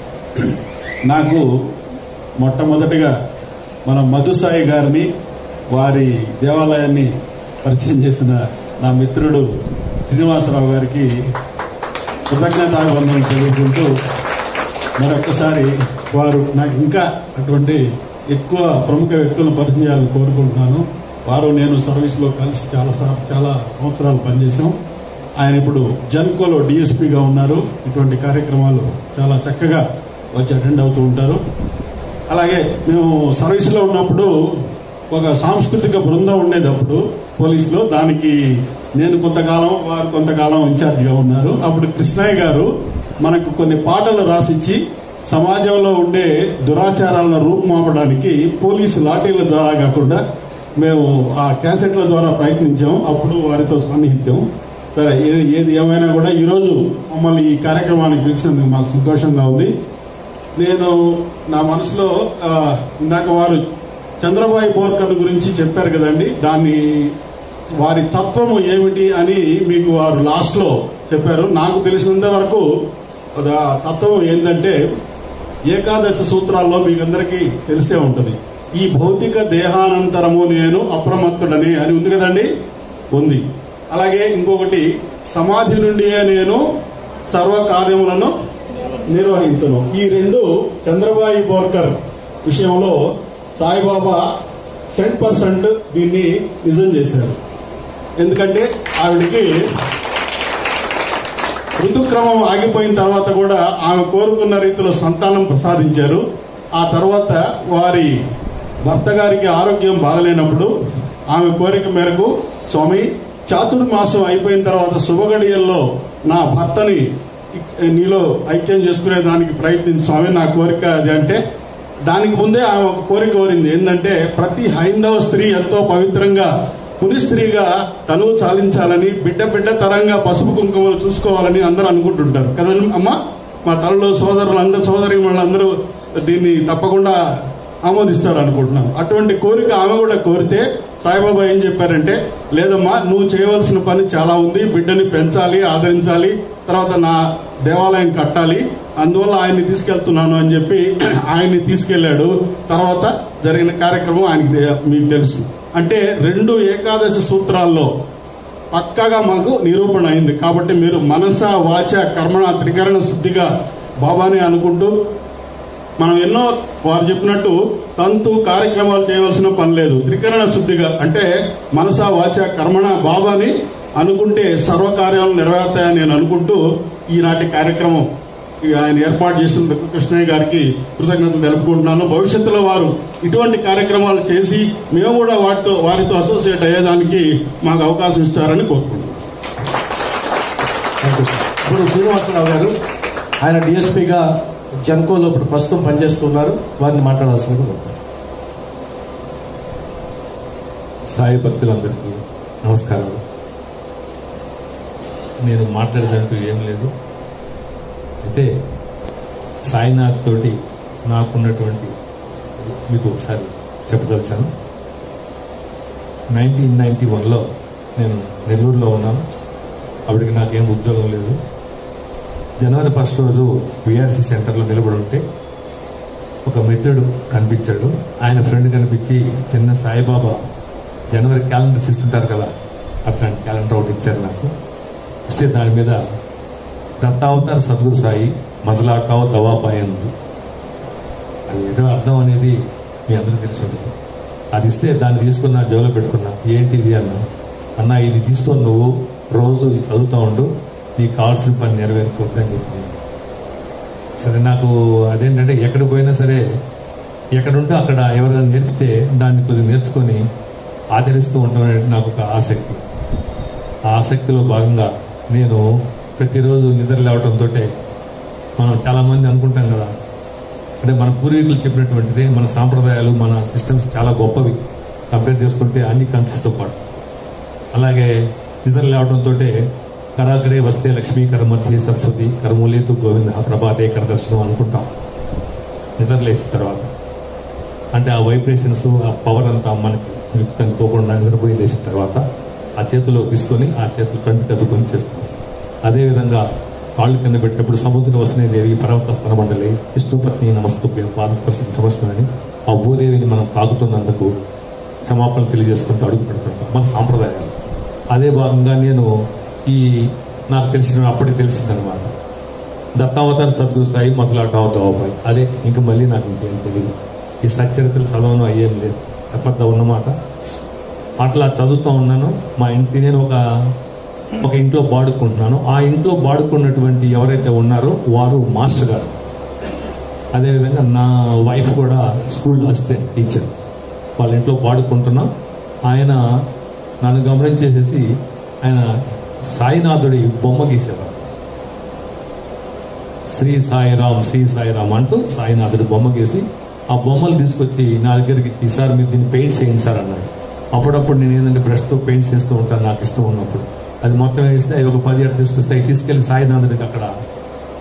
నాకు మొట్టమొదటిగా మన మధుసాయి గారిని వారి దేవాలయాన్ని పరిచయం చేసిన నా మిత్రుడు శ్రీనివాసరావు గారికి కృతజ్ఞతాభివందనలు తెలుపుకుంటూ మరొకసారి వారు నాకు ఇంకా అటువంటి ఎక్కువ ప్రముఖ వ్యక్తులను పరిచయం చేయాలని కోరుకుంటున్నాను వారు నేను సర్వీస్లో కలిసి చాలా సా- చాలా సంవత్సరాలు పనిచేశాం ఆయన ఇప్పుడు జన్కోలో డిఎస్పీగా ఉన్నారు ఇటువంటి కార్యక్రమాలు చాలా చక్కగా వచ్చి అటెండ్ అవుతూ ఉంటారు అలాగే మేము సర్వీస్లో ఉన్నప్పుడు ఒక సాంస్కృతిక బృందం ఉండేది అప్పుడు పోలీసులో దానికి నేను కొంతకాలం వారు కొంతకాలం ఇన్ఛార్జిగా ఉన్నారు అప్పుడు కృష్ణయ్య గారు మనకు కొన్ని పాటలు రాసిచ్చి సమాజంలో ఉండే దురాచారాలను రూపుమాపడానికి పోలీసు లాఠీల ద్వారా కాకుండా మేము ఆ క్యాసెట్ల ద్వారా ప్రయత్నించాం అప్పుడు వారితో సాన్నిహిత్యం సరే ఏది ఏది ఏమైనా కూడా ఈరోజు మమ్మల్ని ఈ కార్యక్రమానికి పిలిచినందుకు మాకు సంతోషంగా ఉంది నేను నా మనసులో ఆ, ఇందాక వారు చంద్రబాయి బోర్కర్ గురించి చెప్పారు కదండి దాన్ని వారి తత్వము ఏమిటి అని మీకు వారు లాస్ట్ లో చెప్పారు నాకు తెలిసినంత వరకు ఆ తత్వం ఏంటంటే ఏకాదశ సూత్రాల్లో మీకందరికీ తెలిసే ఉంటది ఈ భౌతిక దేహానంతరము నేను అప్రమత్తుడని అని ఉంది కదండి ఉంది అలాగే ఇంకొకటి సమాధి నుండియే నేను సర్వ కార్యములను నిర్వహించను ఈ రెండు చంద్రబాయి బోర్కర్ విషయంలో సాయిబాబా సెంట్ పర్సెంట్ దీన్ని నిజం చేశారు ఎందుకంటే ఆవిడికి ఋతుక్రమం ఆగిపోయిన తర్వాత కూడా ఆమె కోరుకున్న రీతిలో సంతానం ప్రసాదించారు ఆ తర్వాత వారి భర్త గారికి ఆరోగ్యం బాగలేనప్పుడు ఆమె కోరిక మేరకు స్వామి చాతుర్మాసం అయిపోయిన తర్వాత శుభగడియల్లో నా భర్తని ఇక్- నీలో ఐక్యం చేసుకునే దానికి ప్రయత్నించు స్వామి నా కోరిక అది అంటే దానికి ముందే ఆమె ఒక కోరిక కోరింది ఏంటంటే ప్రతి హైందవ స్త్రీ ఎంతో పవిత్రంగా పుని స్త్రీగా తనువు చాలించాలని బిడ్డ బిడ్డ తరంగా పసుపు కుంకుమలు చూసుకోవాలని అందరూ అనుకుంటుంటారు కదా అమ్మా మా తలలో సోదరులు అందరు సోదరి వాళ్ళందరూ దీన్ని తప్పకుండా ఆమోదిస్తారు అనుకుంటున్నాం అటువంటి కోరిక ఆమె కూడా కోరితే సాయిబాబా ఏం చెప్పారంటే లేదమ్మా నువ్వు చేయవలసిన పని చాలా ఉంది బిడ్డని పెంచాలి ఆదరించాలి తర్వాత నా దేవాలయం కట్టాలి అందువల్ల ఆయన్ని తీసుకెళ్తున్నాను అని చెప్పి ఆయన్ని తీసుకెళ్లాడు తర్వాత జరిగిన కార్యక్రమం ఆయనకి తె- మీకు తెలుసు అంటే రెండు ఏకాదశి సూత్రాల్లో పక్కాగా మాకు నిరూపణ అయింది కాబట్టి మీరు మనస వాచ కర్మణ త్రికరణ శుద్ధిగా బాబాని అనుకుంటూ మనం ఎన్నో వారు చెప్పినట్టు తంతు కార్యక్రమాలు చేయవలసిన పని లేదు త్రికరణ శుద్ధిగా అంటే మనస వాచ కర్మణ బాబాని అనుకుంటే సర్వకార్యాలు నెరవేరుతాయని నేను అనుకుంటూ ఈనాటి కార్యక్రమం ఈ ఆయన ఏర్పాటు చేసినందుకు కృష్ణయ్య గారికి కృతజ్ఞతలు తెలుపుకుంటున్నాను భవిష్యత్తులో వారు ఇటువంటి కార్యక్రమాలు చేసి మేము కూడా వాటితో వారితో అసోసియేట్ అయ్యేదానికి మాకు అవకాశం ఇస్తారని కోరుకుంటున్నాను ఇప్పుడు శ్రీనివాసరావు గారు ఆయన డిఎస్పీగా జన్కోలో ఇప్పుడు ప్రస్తుతం పనిచేస్తున్నారు వారిని మాట్లాడాల్సింది కోరుతున్నాను. సాయి భక్తులందరికీ నమస్కారం నేను మాట్లాడేదంటూ ఏం లేదు అయితే సాయినాథ్ తోటి నాకున్నటువంటి మీకు ఒకసారి చెప్పదలిచాను నైన్టీన్ నైన్టీ వన్లో నేను నెల్లూరులో ఉన్నాను అప్పటికి నాకేం ఉద్యోగం లేదు జనవరి ఫస్ట్ రోజు విఆర్సీ సెంటర్లో నిలబడి ఉంటే ఒక మిత్రుడు కనిపించాడు ఆయన ఫ్రెండ్ కనిపించి చిన్న సాయిబాబా జనవరి క్యాలెండర్స్ ఇస్తుంటారు కదా అట్లాంటి క్యాలెండర్ ఒకటి ఇచ్చారు నాకు ఇస్తే దాని మీద దత్తావతార్ సద్గురు సాయి మజలాటావు దవాబాయ్ అని ఉంది అది ఏదో అర్థం అనేది మీ అందరికీ తెలిసి ఉంటుంది అది ఇస్తే దాన్ని తీసుకున్న జోలో పెట్టుకున్నా ఏంటి ఇది అన్న అన్న ఇది తీసుకొని నువ్వు రోజు ఇది చదువుతూ ఉండు నీకు కావాల్సిన పని నెరవేరుకోవద్దు అని చెప్పింది సరే నాకు అదేంటంటే ఎక్కడ పోయినా సరే ఎక్కడుంటే అక్కడ ఎవరైనా నేర్పితే దాన్ని కొద్దిగా నేర్చుకొని ఆచరిస్తూ ఉండడం అనేది నాకు ఒక ఆసక్తి ఆ ఆసక్తిలో భాగంగా నేను ప్రతిరోజు నిద్ర లేవడంతో మనం చాలా మంది అనుకుంటాం కదా అంటే మన పూర్వీకులు చెప్పినటువంటిది మన సాంప్రదాయాలు మన సిస్టమ్స్ చాలా గొప్పవి కంపేర్ చేసుకుంటే అన్ని కంట్రీస్తో పాటు అలాగే నిద్ర లేవడంతో కరాకరే వస్తే లక్ష్మీ కర్మధ్యే సరస్వతి కర్మూలేతు గోవింద ప్రభాతే కరదర్శనం అనుకుంటాం నిద్ర లేచిన తర్వాత అంటే ఆ వైబ్రేషన్స్ ఆ పవర్ అంతా మనకి యుక్తం పోకుండా నిద్రపోయి లేచిన తర్వాత ఆ చేతిలో తీసుకొని ఆ చేతులు కంటి కదుకొని చేస్తాం అదేవిధంగా కాళ్ళు కింద పెట్టినప్పుడు సముద్ర వసనే దేవి పర్వత స్థల మండలి విష్ణుపత్ని నమస్తుభ్యం పాదస్పర్శం క్షమస్మని ఆ భూదేవిని మనం తాగుతున్నందుకు క్షమాపణ తెలియజేసుకుంటూ అడుగు పెడుతుంటాం మన సాంప్రదాయాలు అదే భాగంగా నేను ఈ నాకు తెలిసిన అప్పటికి తెలిసిందనమాట దత్తావతార సద్గురు సాయి మసలాటావతావాయి అదే ఇంకా మళ్ళీ నాకు ఇంకేం తెలియదు ఈ సచ్చరిత్రలు చదవను అయ్యేం లేదు చెప్పద్దా ఉన్నమాట అట్లా చదువుతూ ఉన్నాను మా ఇంటి నేను ఒక ఒక ఇంట్లో బాడుకుంటున్నాను ఆ ఇంట్లో బాడుకున్నటువంటి ఎవరైతే ఉన్నారో వారు మాస్టర్ గారు అదేవిధంగా నా వైఫ్ కూడా స్కూల్ అసిస్టెంట్ టీచర్ వాళ్ళ ఇంట్లో పాడుకుంటున్నాం ఆయన నన్ను గమనించేసేసి ఆయన సాయినాథుడి బొమ్మ గీసేవారు శ్రీ సాయిరామ్ శ్రీ సాయిరామ్ అంటూ సాయినాథుడి బొమ్మ గీసి ఆ బొమ్మలు తీసుకొచ్చి నా దగ్గరికి ఇచ్చి సార్ మీరు దీన్ని పెయింట్ చేయండి సార్ అన్నాడు అప్పుడప్పుడు నేను ఏంటంటే బ్రష్తో పెయింట్ చేస్తూ ఉంటాను నాకు ఇష్టం ఉన్నప్పుడు అది మొత్తం వేస్తే అవి ఒక పది ఏడు తీసుకొస్తే అవి తీసుకెళ్లి సాయినాథుడికి అక్కడ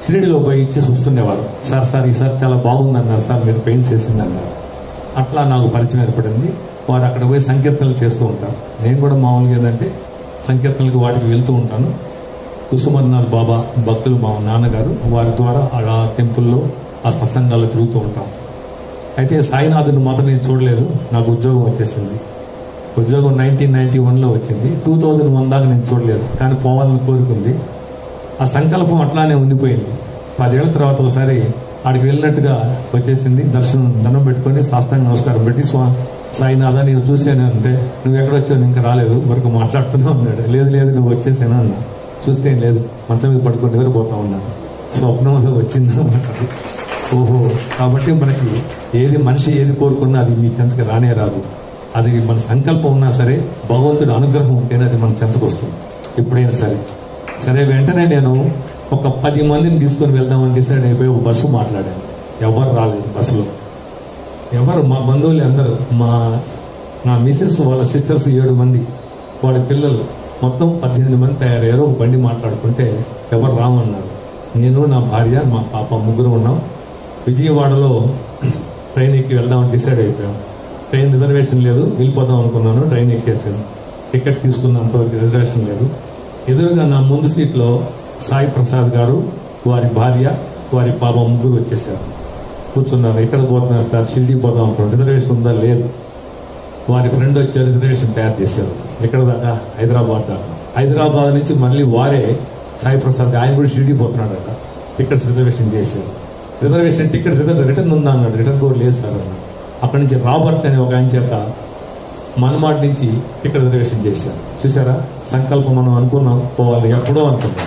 షిరిడిలో పోయి ఇచ్చేసి వస్తుండేవారు సార్ సార్ ఈసారి చాలా బాగుంది అన్నారు సార్ మీరు పెయింట్ చేసింది అన్నారు అట్లా నాకు పరిచయం ఏర్పడింది వారు అక్కడ పోయి సంకీర్తనలు చేస్తూ ఉంటారు నేను కూడా మామూలుగా ఏంటంటే సంకీర్తనలకు వాటికి వెళ్తూ ఉంటాను కుసుమన్నాథ్ బాబా భక్తులు మా నాన్నగారు వారి ద్వారా ఆ టెంపుల్లో ఆ సత్సంగాల్లో తిరుగుతూ ఉంటాం అయితే సాయినాథుని మాత్రం నేను చూడలేదు నాకు ఉద్యోగం వచ్చేసింది ఉద్యోగం నైన్టీన్ నైన్టీ వన్లో వచ్చింది టూ థౌజండ్ వన్ దాకా నేను చూడలేదు కానీ పోవాలని కోరుకుంది ఆ సంకల్పం అట్లానే ఉండిపోయింది పదేళ్ల తర్వాత ఒకసారి ఆడికి వెళ్ళినట్టుగా వచ్చేసింది దర్శనం దండం పెట్టుకొని సాష్టాంగ నమస్కారం పెట్టి స్వా సాయినాథ నేను చూశాను అంటే నువ్వు ఎక్కడొచ్చావు ఇంకా రాలేదు వరకు మాట్లాడుతున్నావు అన్నాడు లేదు లేదు నువ్వు వచ్చేసాను అన్నా చూస్తే ఏం లేదు మంచం మీద పడుకొని నిద్రపోతా ఉన్నాను స్వప్నంలో వచ్చిందన్నమాట అది. ఓహో కాబట్టి మనకి ఏది మనిషి ఏది కోరుకున్నా అది మీ చెంతకి రానే రాదు అది మన సంకల్పం ఉన్నా సరే భగవంతుడి అనుగ్రహం ఉంటేనే అది మన చెంతకు వస్తుంది ఎప్పుడైనా సరే సరే వెంటనే నేను ఒక పది మందిని తీసుకొని వెళ్దామని డిసైడ్ అయిపోయి ఒక బస్సు మాట్లాడాను ఎవరు రాలేదు బస్సులో ఎవరు మా బంధువులు అందరూ మా నా మిసెస్ వాళ్ళ సిస్టర్స్ ఏడు మంది వాళ్ళ పిల్లలు మొత్తం పద్దెనిమిది మంది తయారయ్యారు ఒక బండి మాట్లాడుకుంటే ఎవరు రామన్నారు నేను నా భార్య మా పాప ముగ్గురు ఉన్నాం విజయవాడలో ట్రైన్ ఎక్కి వెళ్దామని డిసైడ్ అయిపోయాం ట్రైన్ రిజర్వేషన్ లేదు వెళ్ళిపోదాం అనుకున్నాను ట్రైన్ ఎక్కేసాను టికెట్ తీసుకున్న అంతవరకు రిజర్వేషన్ లేదు ఎదురుగా నా ముందు సీట్లో సాయి ప్రసాద్ గారు వారి భార్య వారి పాప ముగ్గురు వచ్చేసారు కూర్చున్నారు ఎక్కడ పోతున్నారు సార్ షిరిడి పోదాం అనుకున్నాం రిజర్వేషన్ ఉందా లేదు వారి ఫ్రెండ్ వచ్చి రిజర్వేషన్ తయారు చేశారు ఎక్కడ దాకా హైదరాబాద్ దాకా హైదరాబాద్ నుంచి మళ్ళీ వారే సాయి ప్రసాద్ ఆయన కూడా షిరిడి పోతున్నాడట టికెట్స్ రిజర్వేషన్ చేశారు రిజర్వేషన్ టికెట్ రిటర్న్ రిటర్న్ ఉందా అన్నాడు రిటర్న్ కూడా లేదు సార్ అన్నాడు అక్కడి నుంచి రాబర్ట్ అనే ఒక ఆయన చేత మనమాడ్ నుంచి టికెట్ రిజర్వేషన్ చేశారు చూసారా సంకల్పం మనం అనుకున్నాం పోవాలి ఎప్పుడో అనుకున్నాం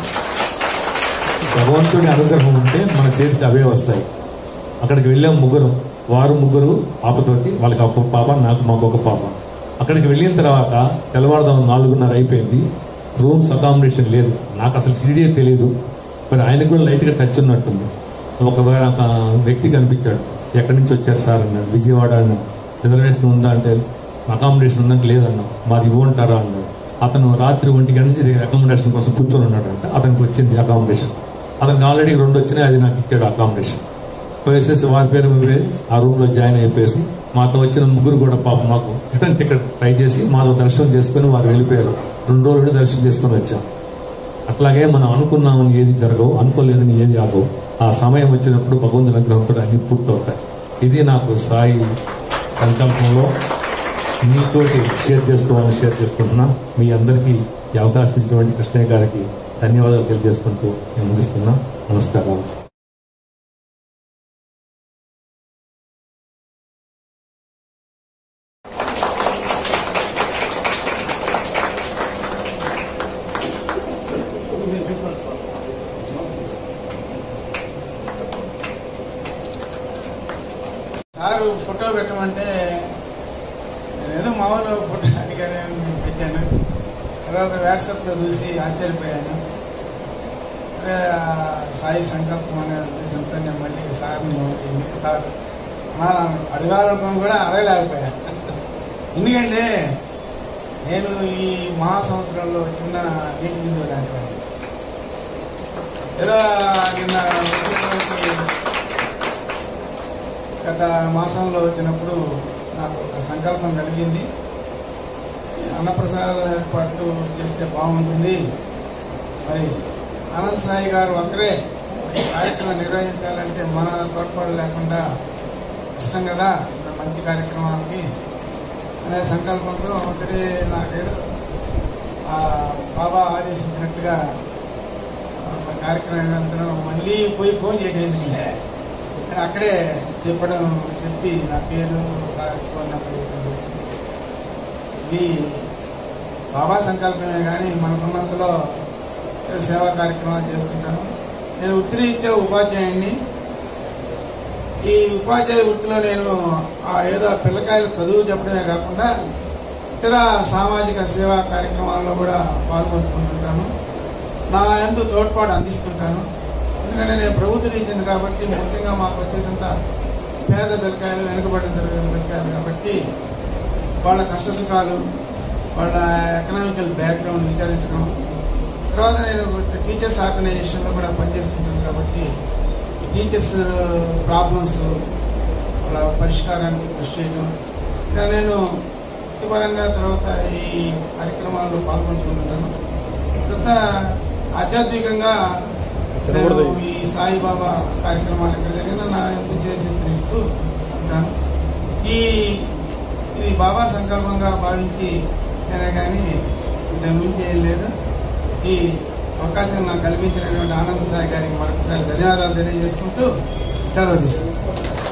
భగవంతుడి అనుగ్రహం ఉంటే మన చేతికి అవే వస్తాయి అక్కడికి వెళ్ళాం ముగ్గురు వారు ముగ్గురు పాపతోటి వాళ్ళకి ఒక పాప నాకు మాకు ఒక పాప అక్కడికి వెళ్ళిన తర్వాత తెల్లవారుదాం నాలుగున్నర అయిపోయింది రూమ్స్ అకామిడేషన్ లేదు నాకు అసలు షిరిడీ తెలియదు మరి ఆయనకు కూడా లైట్గా టచ్ ఉన్నట్టుంది ఒక ఒక వ్యక్తి కనిపించాడు ఎక్కడి నుంచి వచ్చారు సార్ అన్నాడు విజయవాడ అన్నాడు రిజర్వేషన్ ఉందా అంటే అకామిడేషన్ ఉందంటే లేదన్నా మాది ఇవ్వంటారా అన్నాడు అతను రాత్రి ఒంటి గంట నుంచి అకామిడేషన్ కోసం కూర్చొని ఉన్నాడంట అతనికి వచ్చింది అకామిడేషన్ అతనికి ఆల్రెడీ రెండు వచ్చినాయి అది నాకు ఇచ్చాడు అకామిడేషన్ పోయేసేసి వారి పేరు మీరే ఆ రూమ్ లో జాయిన్ అయిపోయేసి మాతో వచ్చిన ముగ్గురు కూడా పాపం మాకు రిటర్న్ టికెట్ ట్రై చేసి మాతో దర్శనం చేసుకుని వారు వెళ్ళిపోయారు రెండు రోజులు దర్శనం చేసుకుని వచ్చాం అట్లాగే మనం అనుకున్నామని ఏది జరగవు అనుకోలేదని ఏది ఆగవు ఆ సమయం వచ్చినప్పుడు భగవంతుని అనుగ్రహంతో అన్ని పూర్తవుతాయి ఇది నాకు సాయి సంకల్పంలో మీతోటి షేర్ చేసుకోవాలని షేర్ చేసుకుంటున్నా మీ అందరికీ ఈ అవకాశం ఇచ్చినటువంటి కృష్ణయ్య గారికి ధన్యవాదాలు తెలియజేసుకుంటూ నేను ముగిస్తున్నా నమస్కారాలు సారు ఫోటో పెట్టమంటే నేనేదో మామూలు ఫోటో అడిగాను నేను పెట్టాను తర్వాత వాట్సాప్లో చూసి ఆశ్చర్యపోయాను అదే ఆ సాయి సంకల్పం అనే ఉద్దేశంతో నేను మళ్ళీ సార్ని ఎందుకు సార్ నా అడగాలనుకుని కూడా అడగలేకపోయాను ఎందుకంటే నేను ఈ మహాసముద్రంలో చిన్న నీటి బిందువు లాంటి వాడిని. ఏదో నిన్న వచ్చినటువంటి గత మాసంలో వచ్చినప్పుడు నాకు ఒక సంకల్పం కలిగింది అన్నప్రసాద ఏర్పాట్లు చేస్తే బాగుంటుంది మరి ఆనంద్ సాయి గారు ఒకరే ఈ కార్యక్రమం నిర్వహించాలంటే మన తోడ్పాటు లేకుండా ఇష్టం కదా ఇక్కడ మంచి కార్యక్రమాలకి అనే సంకల్పంతో సరే నాకేదో ఆ బాబా ఆదేశించినట్టుగా ఆ కార్యక్రమం ఏమంతరం మళ్ళీ పోయి ఫోన్ చేయడం ఎందుకులే అని అక్కడే చెప్పడం చెప్పి నా పేరు సార్ ఫోన్ నెంబర్ ఇవ్వడం జరిగింది. ఇది బాబా సంకల్పమే కానీ మనకున్నంతలో ఏదో సేవా కార్యక్రమాలు చేస్తుంటాను నేను వృత్తిరీత్యా ఉపాధ్యాయుడిని ఈ ఉపాధ్యాయ వృత్తిలో నేను ఆ ఏదో పిల్లకాయలు చదువు చెప్పడమే కాకుండా ఇతర సామాజిక సేవా కార్యక్రమాల్లో కూడా పాల్గొంచుకుంటుంటాను నా ఎందు తోడ్పాటు అందిస్తుంటాను ఎందుకంటే నేను ప్రభుత్వ రీతింది కాబట్టి ముఖ్యంగా మాకు వచ్చేదంతా పేద పిల్లకాయలు వెనుకబడిన తరగతి పిల్లకాయలు కాబట్టి వాళ్ళ కష్ట సుఖాలు వాళ్ళ ఎకనామికల్ బ్యాక్గ్రౌండ్ విచారించడం తర్వాత నేను టీచర్స్ ఆర్గనైజేషన్లో కూడా పనిచేస్తుంటాను కాబట్టి టీచర్స్ ప్రాబ్లమ్స్ అలా పరిష్కారానికి కృషి చేయడం ఇలా నేను వృత్తిపరంగా తర్వాత ఈ కార్యక్రమాల్లో పాల్గొంటుంటాను తర్వాత ఆధ్యాత్మికంగా నేను ఈ సాయిబాబా కార్యక్రమాలు ఎక్కడ జరిగినా నా ఎందు చేతిస్తూ ఉంటాను ఈ ఇది బాబా సంకల్పంగా భావించి అయినా కానీ ఇంతకు మించి ఏం లేదు ఈ అవకాశం నాకు కల్పించినటువంటి ఆనంద్ సాయి గారికి మరొకసారి ధన్యవాదాలు తెలియజేసుకుంటూ సెలవు తీసుకుంటాను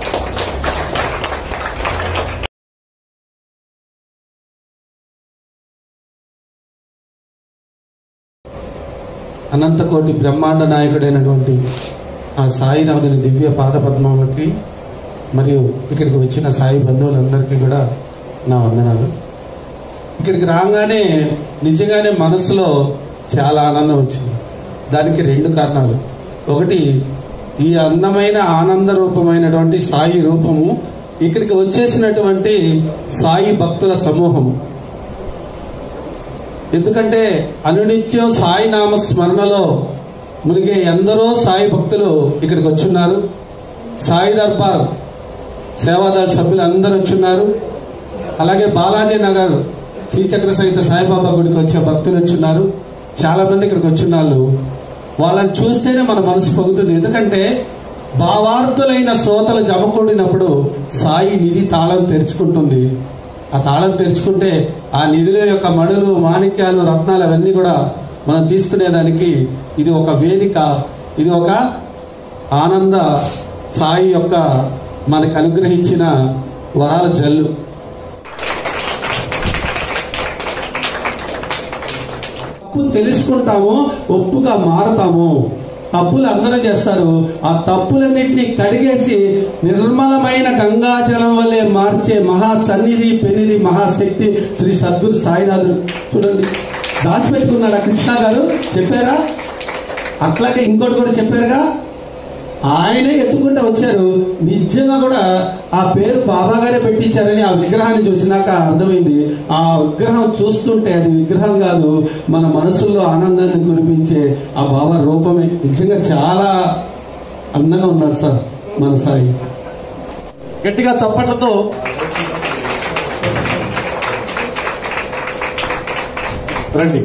అనంతకోటి బ్రహ్మాండ నాయకుడైనటువంటి ఆ సాయినాథుని దివ్య పాదపద్మములకి మరియు ఇక్కడికి వచ్చిన సాయి బంధువులందరికీ కూడా నా వందనాలు ఇక్కడికి రాగానే నిజంగానే మనసులో చాలా ఆనందం వచ్చింది దానికి రెండు కారణాలు ఒకటి ఈ అందమైన ఆనంద రూపమైనటువంటి సాయి రూపము ఇక్కడికి వచ్చేసినటువంటి సాయి భక్తుల సమూహము ఎందుకంటే అనునిత్యం సాయి నామ స్మరణలో మునిగే ఎందరో సాయి భక్తులు ఇక్కడికి వచ్చున్నారు సాయి దర్బార్ సేవాదళ సభ్యులు అందరూ వచ్చున్నారు అలాగే బాలాజీ నగర్ శ్రీచక్ర సహిత సాయిబాబా గుడికి వచ్చే భక్తులు వచ్చున్నారు చాలా మంది ఇక్కడికి వచ్చినాళ్ళు వాళ్ళని చూస్తేనే మన మనసు పొందుతుంది ఎందుకంటే భావార్థులైన శ్రోతలు జమకూడినప్పుడు సాయి నిధి తాళం తెరుచుకుంటుంది ఆ తాళం తెరుచుకుంటే ఆ నిధుల యొక్క మడులు మాణిక్యాలు రత్నాలు అవన్నీ కూడా మనం తీసుకునేదానికి ఇది ఒక వేదిక ఇది ఒక ఆనంద సాయి యొక్క మనకు అనుగ్రహించిన వరాల జల్లు తప్పు తెలుసుకుంటాము ఒప్పుగా మారతాము తప్పులు అందరూ చేస్తారు ఆ తప్పులన్నింటినీ కడిగేసి నిర్మలమైన గంగాజలం వల్లే మార్చే మహా సన్నిధి పెన్నిధి మహాశక్తి శ్రీ సద్గురు సాయినాథుడు చూడండి దాచిపెట్టుకున్నాడు కృష్ణ గారు చెప్పారా అట్లాగే ఇంకోటి కూడా చెప్పారుగా ఆయనే ఎత్తుకుంటూ వచ్చారు నిజంగా కూడా ఆ పేరు బాబా గారే పెట్టించారని ఆ విగ్రహాన్ని చూసినాక అర్థమైంది ఆ విగ్రహం చూస్తుంటే అది విగ్రహం కాదు మన మనసుల్లో ఆనందాన్ని కురిపించే ఆ బాబా రూపమే నిజంగా చాలా అందంగా ఉన్నారు సార్ మన సాయి గట్టిగా చప్పట్లతో రండి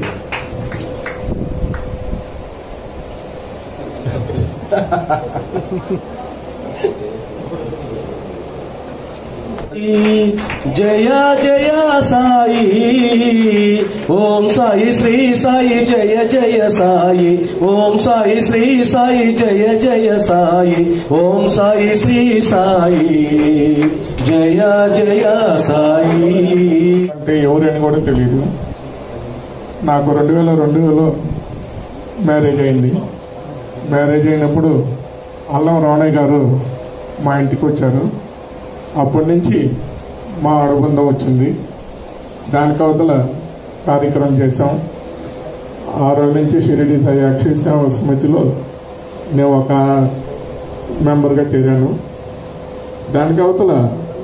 జయ జయ సాయి ఓం సాయి శ్రీ సాయి జయ జయ సాయి ఓం సాయి శ్రీ సాయి జయ జయ సాయి ఓం సాయి శ్రీ సాయి జయ జయ సాయి అంటే ఎవరని కూడా తెలియదు నాకు రెండు వేల రెండులో మ్యారేజ్ అయింది మ్యారేజ్ అయినప్పుడు అల్లం రావణయ్య గారు మా ఇంటికి వచ్చారు అప్పటి నుంచి మా అనుబంధం వచ్చింది దానికి అవతల కార్యక్రమం చేశాం ఆ రోజు నుంచి షిరిడి సాయి అక్షయ సేవ సమితిలో నేను ఒక మెంబర్గా చేరాను దానికి అవతల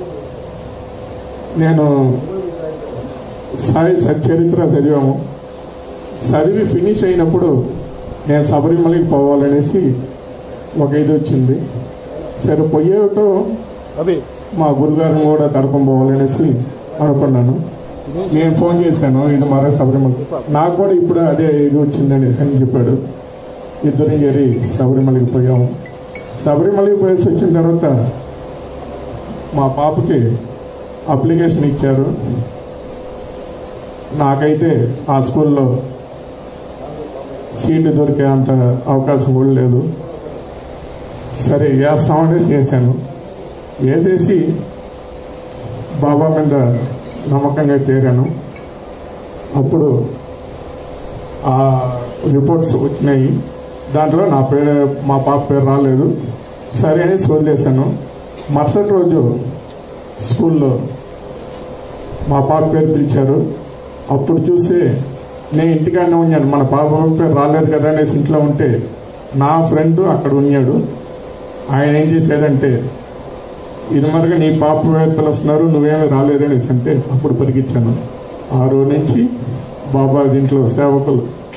నేను సాయి సచ్చరిత్ర చదివాము చదివి ఫినిష్ అయినప్పుడు నేను శబరిమలకి పోవాలనేసి ఒక ఇది వచ్చింది సరే పోయేటో మా గురుగారిని కూడా తరపం పోవాలనేసి అనుకున్నాను నేను ఫోన్ చేశాను ఇది మరో శబరిమల నాకు కూడా ఇప్పుడు అదే ఇది వచ్చిందనేసి అని చెప్పాడు ఇద్దరం చేరి శబరిమలకి పోయాము శబరిమలకి పోయేసి వచ్చిన తర్వాత మా పాపకి అప్లికేషన్ ఇచ్చారు నాకైతే ఆ స్కూల్లో సీటు దొరికే అంత అవకాశం కూడా లేదు సరే వేస్తామనేసి వేసాను వేసేసి బాబా మీద నమ్మకంగా చేరాను అప్పుడు ఆ రిపోర్ట్స్ వచ్చినాయి దాంట్లో నా పేరు మా పాప పేరు రాలేదు సరే అని వదిలేశాను మరుసటి రోజు స్కూల్లో మా పాప పేరు పిలిచారు అప్పుడు చూస్తే నేను ఇంటికాడనే ఉన్నాను మన పాప పేరు రాలేదు కదా అనేసి ఇంట్లో ఉంటే నా ఫ్రెండ్ అక్కడ ఉన్నాడు ఆయన ఏం చేశాడంటే ఇరుమరుగా నీ పాప పేరు పిలుస్తున్నారు నువ్వేమీ రాలేదనేసి అంటే అప్పుడు పరిగించాను ఆ రోజు నుంచి బాబా దీంట్లో సేవకులు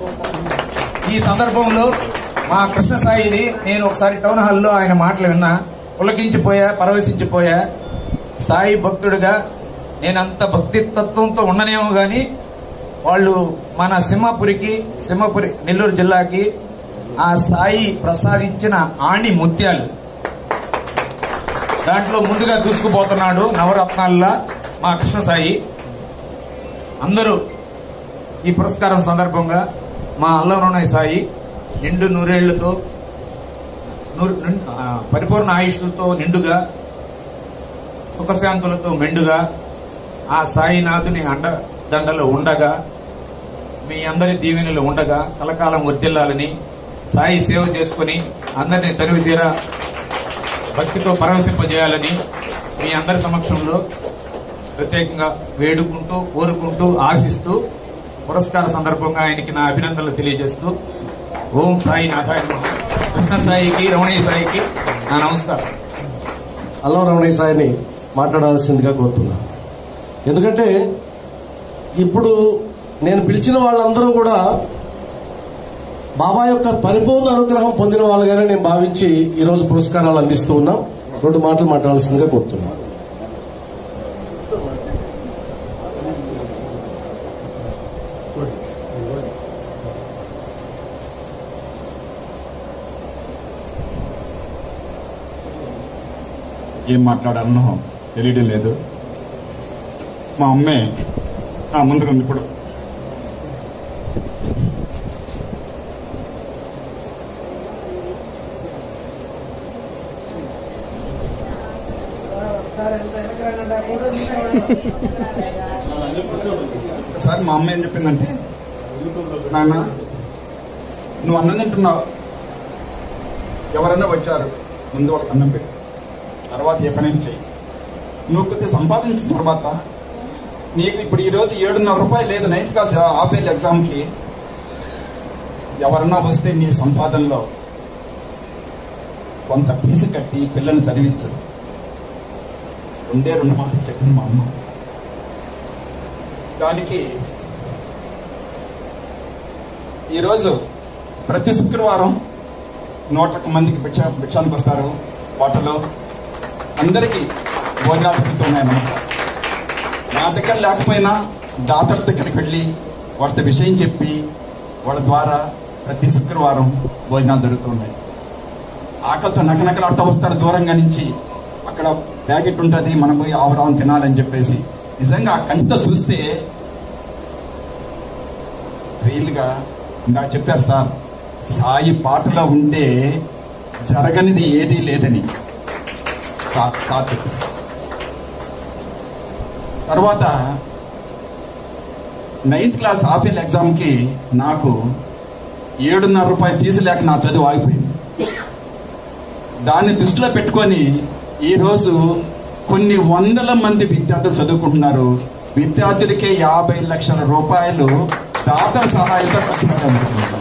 ఈ సందర్భంలో మా కృష్ణ సాయిది నేను ఒకసారి టౌన్ హాల్లో ఆయన మాటలు విన్నా పులకించిపోయా పరవశించిపోయా సాయి భక్తుడిగా నేను అంత భక్తి తత్వంతో ఉండనేమో గాని వాళ్ళు మన సింహపురికి సింహపురి నెల్లూరు జిల్లాకి ఆ సాయి ప్రసాదించిన ఆణి ముత్యాలు దాంట్లో ముందుగా దూసుకుపోతున్నాడు నవరత్నాల్లా మా కృష్ణ సాయి అందరూ ఈ పురస్కారం సందర్భంగా మా అల్లంలోనే సాయి నిండు నూరేళ్లతో నూరు- నిం- ఆ, పరిపూర్ణ ఆయుష్లతో నిండుగా సుఖశాంతులతో మెండుగా ఆ సాయినాథుని అండదండలు ఉండగా మీ అందరి దీవెనలు ఉండగా కలకాలం వర్తిల్లాలని సాయి సేవ చేసుకుని అందరినీ తనివి తీరా భక్తితో పరవశింపజేయాలని మీ అందరి సమక్షంలో ప్రత్యేకంగా వేడుకుంటూ కోరుకుంటూ ఆశిస్తూ పురస్కార సందర్భంగా ఆయనకి నా అభినందనలు తెలియజేస్తూ ఓం సాయి నాథాయ నమః. కృష్ణ సాయికి రమణీయ సాయికి నా నమస్కారం అల్లం రమణయ్య సాయిని మాట్లాడాల్సిందిగా కోరుతున్నాను ఎందుకంటే ఇప్పుడు నేను పిలిచిన వాళ్ళందరూ కూడా బాబా యొక్క పరిపూర్ణ అనుగ్రహం పొందిన వాళ్ళుగానే నేను భావించి ఈరోజు పురస్కారాలు అందిస్తూ ఉన్నాం రెండు మాటలు మాట్లాడాల్సిందిగా కోరుతున్నాను ఏం మాట్లాడాలనో తెలియడం లేదు మా అమ్మే నా ముందుకుంది ఇప్పుడు ఒకసారి మా అమ్మ ఏం చెప్పిందంటే నాన్న నువ్వు అన్నం తింటున్నావు ఎవరైనా వచ్చారు ముందు వాళ్ళకి అన్నం పెట్టు తర్వాత ఏ పని చేయి నువ్వు కొద్దిగా సంపాదించిన తర్వాత నీకు ఇప్పుడు ఈ రోజు ఏడున్నర రూపాయలు లేదు నైన్త్ క్లాస్ ఆపేల్ ఎగ్జామ్కి ఎవరన్నా వస్తే నీ సంపాదనలో కొంత ఫీజు కట్టి పిల్లల్ని చదివించు రెండే రెండు మాటలు చెప్పింది మా అమ్మ దానికి ఈరోజు ప్రతి శుక్రవారం నూట మందికి భిక్ష భిక్షానికి వస్తారు హోటల్లో అందరికీ భోజనాలు పెడుతున్నాయన్నమాట నా దగ్గర లేకపోయినా దాతల దగ్గరికి వెళ్ళి వాళ్ళతో విషయం చెప్పి వాళ్ళ ద్వారా ప్రతి శుక్రవారం భోజనాలు జరుగుతున్నాయి ఆకలితో నకనకలాడుతూ వస్తారు దూరంగా నుంచి అక్కడ ప్యాకెట్ ఉంటుంది మనం పోయి ఆవరావం తినాలని చెప్పేసి నిజంగా ఆ కంటితో చూస్తే రియల్గా ఇందాక చెప్పారు సార్ సాయి పాటలో ఉంటే జరగనిది ఏదీ లేదని సా- సార్ చెప్పారు తర్వాత నైన్త్ క్లాస్ హాఫీల్ ఎగ్జామ్కి నాకు ఏడున్నర రూపాయల ఫీజు లేక నా చదువు ఆగిపోయింది దాన్ని దృష్టిలో పెట్టుకొని ఈరోజు కొన్ని వందల మంది విద్యార్థులు చదువుకుంటున్నారు విద్యార్థులకే యాభై లక్షల రూపాయలు దాతల సహాయంతో ఖర్చు పెట్టాలనుకుంటున్నాను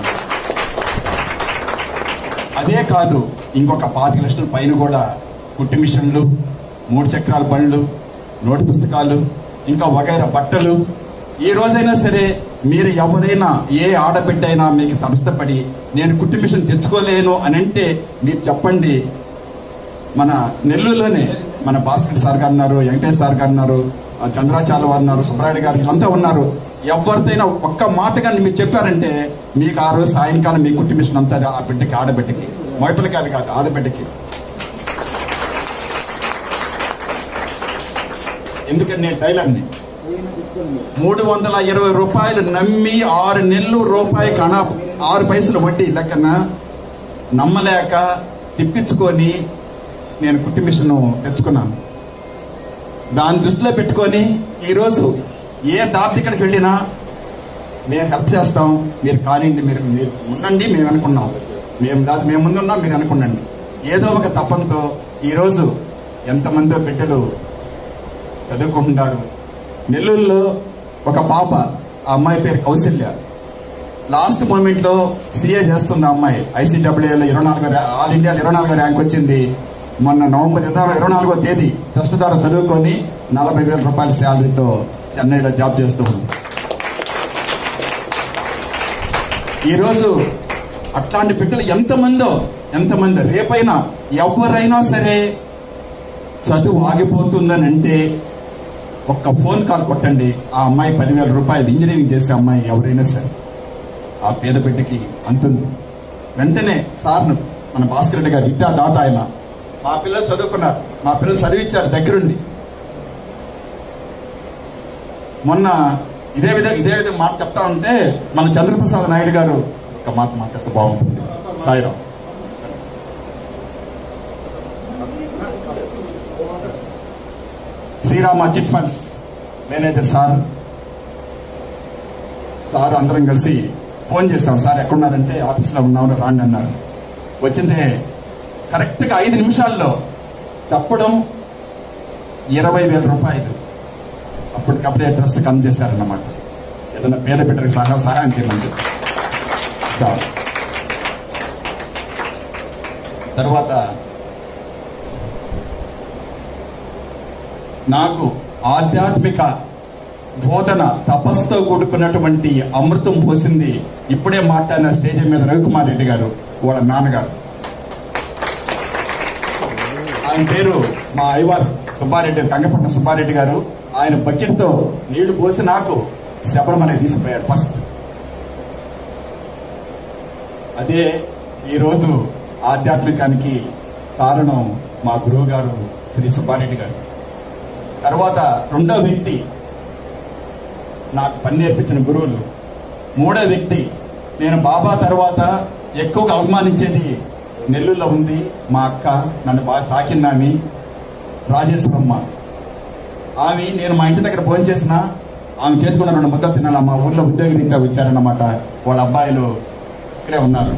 అదే కాదు ఇంకొక పాతిక లక్షల పైన కూడా కుట్టి మిషన్లు మూడు చక్రాల బండ్లు నోటు పుస్తకాలు ఇంకా వగైరా బట్టలు ఈ రోజైనా సరే మీరు ఎవరైనా ఏ ఆడబిడ్డ అయినా మీకు తటస్థపడి నేను కుట్టి మిషన్ తెచ్చుకోలేను అని అంటే మీరు చెప్పండి మన నెల్లూరులోనే మన భాస్కర్ సార్ గారు ఉన్నారు వెంకటేష్ సార్ గారు ఉన్నారు ఆ చంద్రాచార్య వారు ఉన్నారు సుబ్రాయుడు గారు వీళ్ళంతా ఉన్నారు ఎవరితోనైనా ఒక్క మాట కానీ మీరు చెప్పారంటే మీకు ఆ రోజు సాయంకాలం మీ కుట్టి మిషన్ అంతా ఆ బిడ్డకి ఆడబిడ్డకి మగపిల్లకాయలు కాదు ఆడబిడ్డకి ఎందుకంటే నేను టైలర్ని మూడు వందల ఇరవై రూపాయలు నమ్మి ఆరు నెలలు రూపాయి కణ ఆరు పైసలు వడ్డీ లెక్కన నమ్మలేక తిప్పించుకొని నేను కుట్టి మిషన్ తెచ్చుకున్నాను దాన్ని దృష్టిలో పెట్టుకొని ఈరోజు ఏ దాత ఇక్కడికి వెళ్ళినా మేము హెల్ప్ చేస్తాం మీరు కానివ్వండి మీరు మీరు ఉండండి మేము అనుకున్నాం మేము కాదు మేము ముందున్నాం మీరు అనుకున్నాండి ఏదో ఒక తపంతో ఈరోజు ఎంతమందో బిడ్డలు చదువుకుంటున్నారు నెల్లూరులో ఒక పాప ఆ అమ్మాయి పేరు కౌశల్య లాస్ట్ మూమెంట్ లో సీఏ చేస్తుంది ఆ అమ్మాయి ఐసీడబ్ల్యూఏలో ఇరవై నాలుగో ర్యా- ఆల్ ఇండియాలో ఇరవై నాలుగో ర్యాంక్ వచ్చింది మొన్న నవంబర్ ఇరవై ఇరవై నాలుగో తేదీ ట్రస్ట్ ద్వారా చదువుకొని నలభై వేల రూపాయల శాలరీతో చెన్నైలో జాబ్ చేస్తూ ఉంది ఈరోజు అట్లాంటి బిడ్డలు ఎంతమందో ఎంతమంది రేపైనా ఎవరైనా సరే చదువు ఆగిపోతుందని అంటే ఒక్క ఫోన్ కాల్ కొట్టండి ఆ అమ్మాయి పదివేల రూపాయలు ఇంజనీరింగ్ చేసే అమ్మాయి ఎవరైనా సరే ఆ పేద బిడ్డకి అంతుంది వెంటనే సార్ను మన భాస్కర్ రెడ్డి గారు విద్యాదాత ఆయన మా పిల్లలు చదువుకున్నారు మా పిల్లలు చదివించారు దగ్గరుండి మొన్న ఇదే విధంగా ఇదే విధంగా మాట చెప్తా ఉంటే మన చంద్రప్రసాద్ నాయుడు గారు ఒక మాట మాట్లాడితే బాగుంటుంది Sairam Srirama chit funds manager sir sir అందరం కలిసి ఫోన్ చేస్తాం సార్ ఎక్కడున్నారంటే ఆఫీస్లో ఉన్నామని రాండి అన్నారు వచ్చిందే కరెక్ట్గా ఐదు నిమిషాల్లో చెప్పడం ఇరవై వేల రూపాయలు అప్పటికప్పుడే ట్రస్ట్ కమ్ చేశారన్నమాట ఏదైనా పేద బిడ్డలకు సహా సహాయం చేయమని చెప్పి సార్ తర్వాత నాకు ఆధ్యాత్మిక బోధన తపస్సుతో కూడుకున్నటువంటి అమృతం పోసింది ఇప్పుడే మాట్లాడిన స్టేజ్ మీద రవికుమార్ రెడ్డి గారు వాళ్ళ నాన్నగారు ఆయన పేరు మా అయ్యవారు సుబ్బారెడ్డి కంగపట్నం సుబ్బారెడ్డి గారు ఆయన బకెట్తో నీళ్లు పోసి నాకు శబరిమల తీసుకుపోయాడు ఫస్ట్ అదే ఈరోజు ఆధ్యాత్మికానికి కారణం మా గురువు గారు శ్రీ సుబ్బారెడ్డి గారు తర్వాత రెండో వ్యక్తి నాకు పని నేర్పించిన గురువులు మూడో వ్యక్తి నేను బాబా తర్వాత ఎక్కువగా అవమానించేది నెల్లూరులో ఉంది మా అక్క నన్ను బాగా సాకిందామి రాజేశ్వరమ్మ ఆమె నేను మా ఇంటి దగ్గర భోజనం చేసిన ఆమె చేతికుండా రెండు ముద్దలు తినాలి మా ఊర్లో ఉద్యోగ రీత్యా వచ్చారన్నమాట వాళ్ళ అబ్బాయిలు ఇక్కడే ఉన్నారు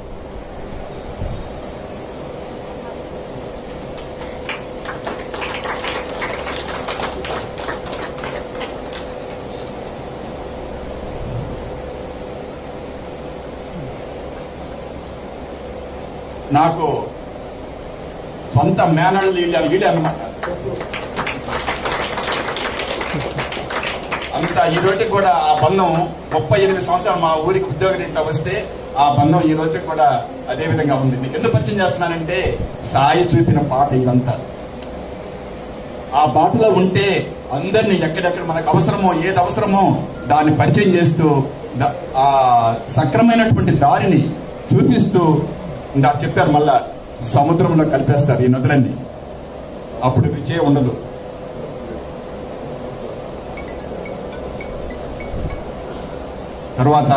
నాకు సొంత మేనళ్ళు వీళ్ళు వీళ్ళే అన్నమాట అంత ఈ రోజుకి కూడా ఆ బంధం ముప్పై ఎనిమిది సంవత్సరాలు మా ఊరికి ఉద్యోగ రీత్యా వస్తే ఆ బంధం ఈ రోజుకి కూడా అదే విధంగా ఉంది మీకు ఎందుకు పరిచయం చేస్తున్నానంటే సాయి చూపిన పాట ఇదంతా ఆ బాటలో ఉంటే అందరినీ ఎక్కడెక్కడ మనకు అవసరమో ఏది అవసరమో దాన్ని పరిచయం చేస్తూ ద- ఆ సక్రమైనటువంటి దారిని చూపిస్తూ ఇందా చెప్పారు మళ్ళా సముద్రంలో కలిపేస్తారు ఈ నదులన్నీ అప్పుడు విజయం ఉండదు తర్వాత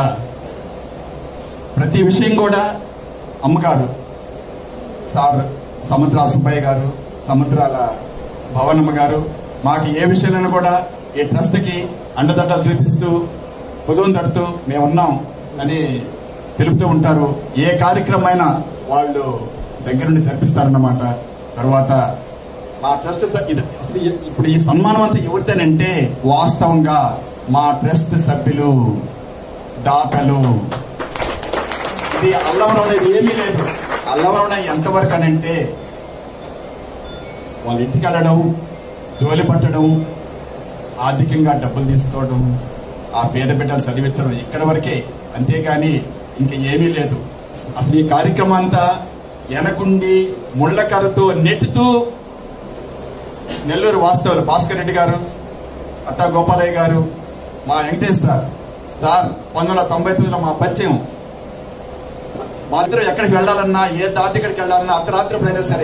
ప్రతి విషయం కూడా అమ్మగారు సార్ సముద్రాల సుబ్బయ్య గారు సముద్రాల భవనమ్మ గారు మాకు ఏ విషయంలో కూడా ఈ ట్రస్ట్కి అండదండలు చూపిస్తూ భుజం తడుతూ మేమున్నాం అని తెలుపుతూ ఉంటారు ఏ కార్యక్రమమైనా వాళ్ళు దగ్గరుండి జరిపిస్తారన్నమాట తర్వాత మా ట్రస్ట్ స- ఇది అసలు ఈ- ఇప్పుడు ఈ సన్మానం అంతా ఎవరితేనంటే వాస్తవంగా మా ట్రస్ట్ సభ్యులు దాతలు ఇది అల్లవరం అనేది ఏమీ లేదు అల్లవరం ఎంతవరకు అని అంటే వాళ్ళ ఇంటికి వెళ్ళడం జోలి పట్టడం ఆర్థికంగా డబ్బులు తీసుకోవడం ఆ పేద బిడ్డలు చదివించడం ఇక్కడ వరకే అంతేగాని ఇంకా ఏమీ లేదు అసలు ఈ కార్యక్రమం అంతా వెనకుండి ముళ్ళకర్రతో నెట్టుతూ నెల్లూరు వాస్తవులు భాస్కర్ రెడ్డి గారు అట్టా గోపాలయ్య గారు మా వెంకటేష్ సార్ సార్ పంతొమ్మిది వందల తొంభై తొమ్మిదిలో మా పరిచయం మా ఇద్దరు ఎక్కడికి వెళ్ళాలన్నా ఏ దాటి ఎక్కడికి వెళ్ళాలన్నా అర్ధరాత్రి ఎప్పుడైనా సరే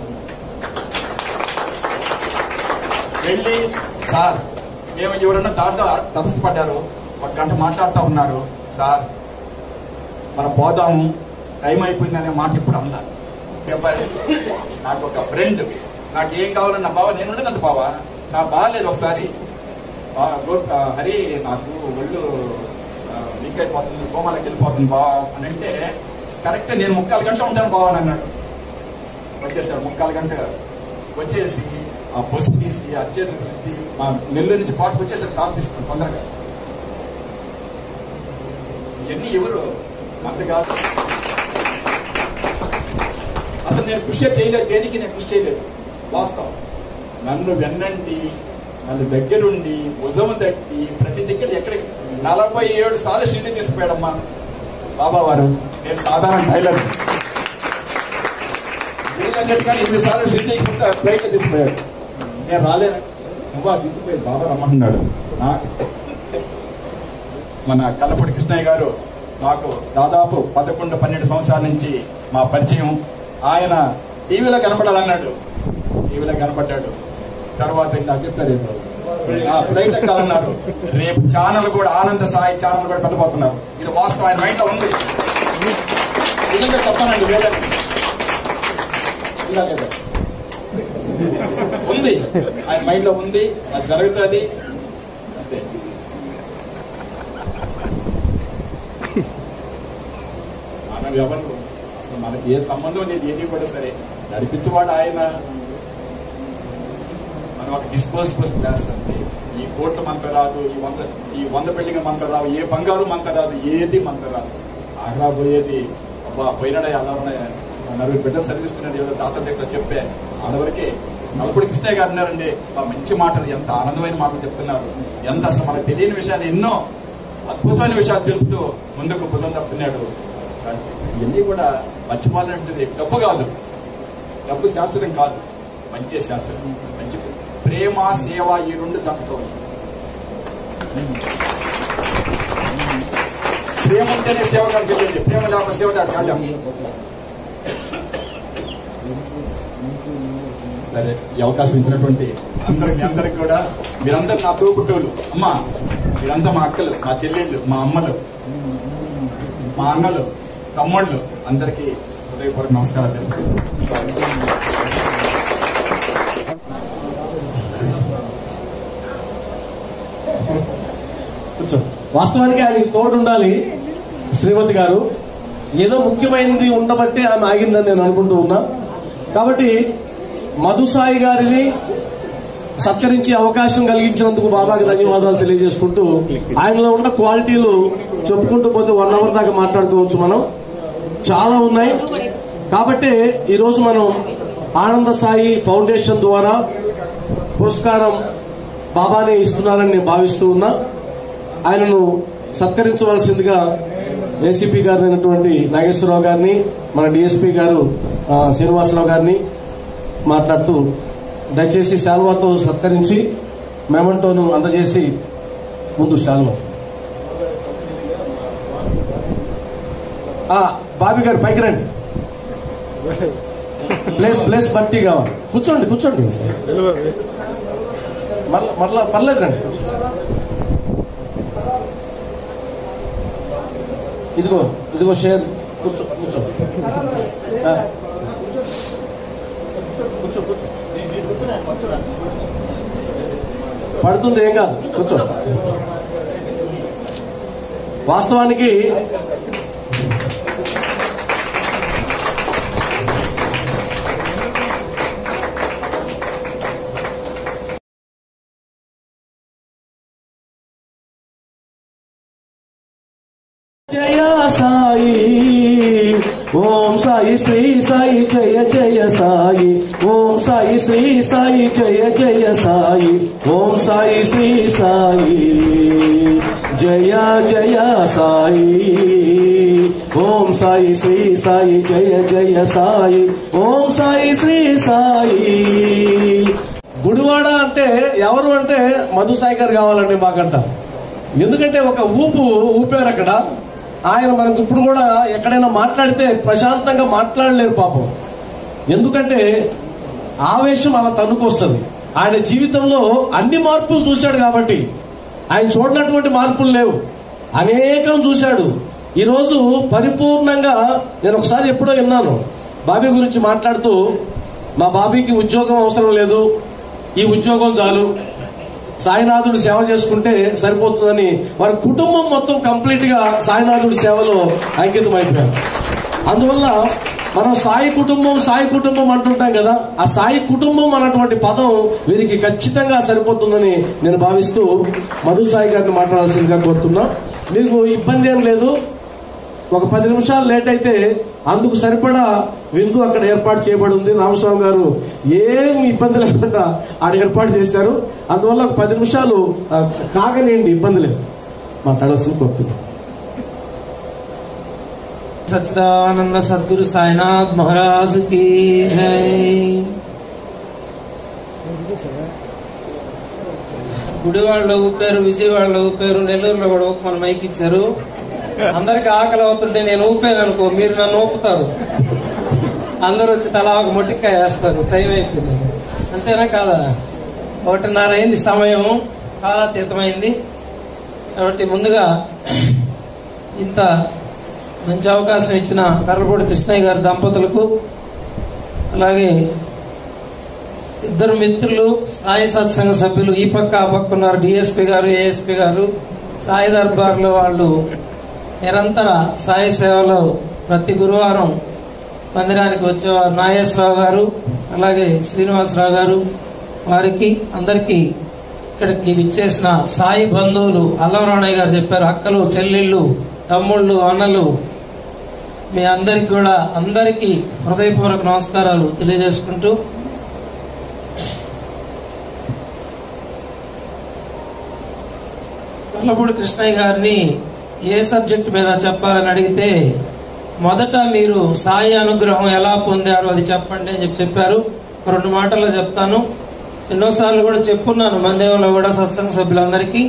వెళ్ళి సార్ మేము ఎవరైనా దాంట్లో తటస్థపడ్డారు ఒక గంట మాట్లాడుతూ ఉన్నారు సార్ మనం పోదాము టైం అయిపోయింది అనే మాట ఇప్పుడు అన్నా చెప్పాలి నాకు ఒక ఫ్రెండ్ నాకు ఏం కావాలన్నా బావ నేను ఉండదంట బావ నా బాగాలేదు ఒకసారి "బా, గో- ఆ, హరి నాకు ఒళ్ళు వీక్ అయిపోతుంది కోమాలకు వెళ్ళిపోతుంది బావ అని అంటే కరెక్ట్ నేను ముక్కాలు గంట ఉంటాను బావ అని అన్నాడు వచ్చేసాడు ముక్కాలు గంట వచ్చేసి ఆ పసుపు తీసి ఆ చేతులు రుద్ది మా నెల్లూరు నుంచి పాటుకు వచ్చేసాడు కాపు తీసుకుని తొందరగా ఇవన్నీ ఎవరు అంత కాదు అసలు నేను కృషి చేయలేదు దేనికి నేను కృషి చేయలేదు వాస్తవం నన్ను వెన్నంటి నన్ను దగ్గరుండి భుజం తట్టి ప్రతి దగ్గర ఎక్కడికి నలభై ఏడు సార్లు షిరిడి తీసుకుపోయాడమ్మా బాబా వారు నేను సాధారణ టైలర్ వీళ్ళన్నిటికీ ఎనిమిది సార్లు షిరిడీకి పుట్ట ఫ్లైట్ తీసుకుపోయాడు నేను రాలేను నువ్వా తీసుకుపోయి బాబా రమ్మంటున్నాడు నా- మన కల్లపూడి కృష్ణయ్య గారు మాకు దాదాపు పదకొండు పన్నెండు సంవత్సరాల నుంచి మా పరిచయం ఆయన టీవీలో కనపడాలన్నాడు టీవీలో కనపడ్డాడు తర్వాత ఇందా చెప్పారు ఏదో ఆ ఫ్లైట్ ఎక్కాలన్నారు రేపు ఛానల్ కూడా ఆనంద సాయి ఛానల్ కూడా పెట్టబోతున్నారు ఇది వాస్తవం ఆయన మైండ్ లో ఉంది నిజంగా చెప్పానండి లేదని ఉందా లేదా? ఉంది ఆయన మైండ్ లో ఉంది అది జరుగుతుంది అంతే మనం ఎవరు అసలు మనకి ఏ సంబంధం లేదు ఏది కూడా సరే నడిపించేవాడు ఆయన మనం ఒక డిస్పోజబుల్ గ్లాస్ అంతే ఈ కోట్లు మనకు రాదు ఈ వంద ఈ వంద బిల్డింగ్ మనకు రావు ఏ బంగారు మనకు రాదు ఏది మనకు రాదు ఆగ్రా పోయేది అబ్బా పోయినాడే అలా ఉన్నాయి నలుగురు బిడ్డలు చదివిస్తున్నాడు ఏదో తాత దగ్గర చెప్పే ఆడవరకే నలుపుడి కృష్ణయ్య గారు అన్నారండి ఆ మంచి మాటలు ఎంత ఆనందమైన మాటలు చెప్తున్నారు ఎంత అసలు మనకు తెలియని విషయాలు ఎన్నో అద్భుతమైన విషయాలు తెలుపుతూ ముందుకు భుజం తప్పుతున్నాడు ఇవన్నీ కూడా మర్చిపోవాలంటే డబ్బు కాదు డబ్బు శాస్త్రం కాదు మంచి శాస్త్రం మంచి ప్రేమ సేవ ఈ రెండు చంపుకోవాలి ప్రేమ ఉంటేనే సేవ కనిపించేది ప్రేమ లేకపోతే సేవ దాటి కాదు సరే ఈ అవకాశం ఇచ్చినటువంటి అందరికి మీ అందరికి కూడా మీరందరు నా తోబుట్టువులు అమ్మా మీరంతా మా అక్కలు మా చెల్లెళ్ళు మా అమ్మలు మా అన్నలు తమ్ముళ్ళు అందరికీ హృదయపూర్వక నమస్కారం తెలుపు కూర్చో. వాస్తవానికి ఆయనకి తోడు ఉండాలి శ్రీమతి గారు ఏదో ముఖ్యమైనది ఉండబట్టే ఆమె ఆగిందని నేను అనుకుంటూ ఉన్నా కాబట్టి మధుసాయి గారిని సత్కరించే అవకాశం కలిగించినందుకు బాబాకి ధన్యవాదాలు తెలియజేసుకుంటూ ఆయనలో ఉన్న క్వాలిటీలు చెప్పుకుంటూ పోతే వన్ అవర్ దాకా మాట్లాడుకోవచ్చు మనం చాలా ఉన్నాయి కాబట్టి ఈరోజు మనం ఆనంద సాయి ఫౌండేషన్ ద్వారా పురస్కారం బాబానే ఇస్తున్నారని నేను భావిస్తూ ఉన్నా ఆయనను సత్కరించవలసిందిగా ఏసీపీ గారు అయినటువంటి నాగేశ్వరరావు గారిని మన డిఎస్పీ గారు ఆ, శ్రీనివాసరావు గారిని మాట్లాడుతూ దయచేసి శాల్వాతో సత్కరించి మెమంటోను అందజేసి ముందు శాల్వా ఆ, బాబీ గారు పైకి రండి ప్లేస్ ప్లేస్ భర్తీ కావాలి కూర్చోండి కూర్చోండి మరలా మరలా పర్లేదు రండి ఇదిగో ఇదిగో షేర్ కూర్చో కూర్చో ఆ. కూర్చో కూర్చో పడుతుంది ఏం కాదు కూర్చో వాస్తవానికి జయ సాయి ఓం సాయి శ్రీ సాయి జయ జయ సాయి ఓం సాయి శ్రీ సాయి జయ జయ సాయి ఓం సాయి శ్రీ సాయి జయ జయ సాయి ఓం సాయి శ్రీ సాయి జయ జయ సాయి ఓం సాయి శ్రీ సాయి గుడివాడ అంటే ఎవరు అంటే మధు సాయి గారు కావాలండి మాకంట ఎందుకంటే ఒక ఊపు ఊపారు అక్కడ ఆయన మనకు ఇప్పుడు కూడా ఎక్కడైనా మాట్లాడితే ప్రశాంతంగా మాట్లాడలేరు పాపం ఎందుకంటే ఆవేశం అలా తన్నుకొస్తుంది ఆయన జీవితంలో అన్ని మార్పులు చూశాడు కాబట్టి ఆయన చూడనటువంటి మార్పులు లేవు అనేకం చూశాడు ఈరోజు పరిపూర్ణంగా నేను ఒకసారి ఎప్పుడో విన్నాను బాబీ గురించి మాట్లాడుతూ మా బాబీకి ఉద్యోగం అవసరం లేదు ఈ ఉద్యోగం చాలు సాయినాథుడు సేవ చేసుకుంటే సరిపోతుందని వారి కుటుంబం మొత్తం కంప్లీట్ గా సాయినాథుడి సేవలో అంకితం అయిపోయారు అందువల్ల మనం సాయి కుటుంబం సాయి కుటుంబం అంటుంటాం కదా ఆ సాయి కుటుంబం అన్నటువంటి పదం వీరికి ఖచ్చితంగా సరిపోతుందని నేను భావిస్తూ మధు సాయి గారిని మాట్లాడాల్సిందిగా కోరుతున్నా మీకు ఇబ్బంది ఏం లేదు ఒక పది నిమిషాలు లేట్ అయితే అందుకు సరిపడా విందు అక్కడ ఏర్పాటు చేయబడి ఉంది రామస్వామి గారు ఏం ఇబ్బంది లేకుండా ఆడ ఏర్పాటు చేశారు అందువల్ల ఒక పది నిమిషాలు ఆ, కాగనియండి ఇబ్బంది లేదు మాట్లాడాల్సింది కోరుతున్నాను సచ్చిదానంద సద్గురు సాయినాథ్ మహారాజ్ కి జై గుడివాడలో ఊపారు విజయవాడలో ఊపారు నెల్లూరులో కూడా ఊపమని మైక్ ఇచ్చారు అందరికి ఆకలి అవుతుంటే నేను ఊపాను అనుకో మీరు నన్ను ఊపుతారు అందరూ వచ్చి తలా ఒక మొట్టికాయ వేస్తారు టైం అయిపోయింది అంతేనా కాదా ఒకటిన్నర అయింది సమయం కాలాతీతమైంది కాబట్టి ముందుగా ఇంత మంచి అవకాశం ఇచ్చిన కర్రపూడి కృష్ణయ్య గారి దంపతులకు అలాగే ఇద్దరు మిత్రులు సాయి సత్సంగ సభ్యులు ఈ పక్క ఆ పక్క ఉన్నారు డిఎస్పి గారు ఏఎస్పి గారు సాయి దర్బార్లో వాళ్ళు నిరంతర సాయి సేవలో ప్రతి గురువారం మందిరానికి వచ్చేవారు నాగేశ్వరరావు గారు అలాగే శ్రీనివాసరావు గారు వారికి అందరికీ ఇక్కడికి విచ్చేసిన సాయి బంధువులు అల్లవరాణయ్య గారు చెప్పారు అక్కలు చెల్లెళ్ళు తమ్ముళ్ళు అన్నలు మీ అందరికి కూడా అందరికీ హృదయపూర్వక నమస్కారాలు తెలియజేసుకుంటూ కొల్లపూడి కృష్ణయ్య గారిని ఏ సబ్జెక్ట్ మీద చెప్పాలని అడిగితే మొదట మీరు సాయి అనుగ్రహం ఎలా పొందారు అది చెప్పండి అని చెప్పి చెప్పారు ఒక రెండు మాటల్లో చెప్తాను ఎన్నోసార్లు కూడా చెప్పున్నాను మందిరంలో కూడా సత్సంగ సభ్యులందరికీ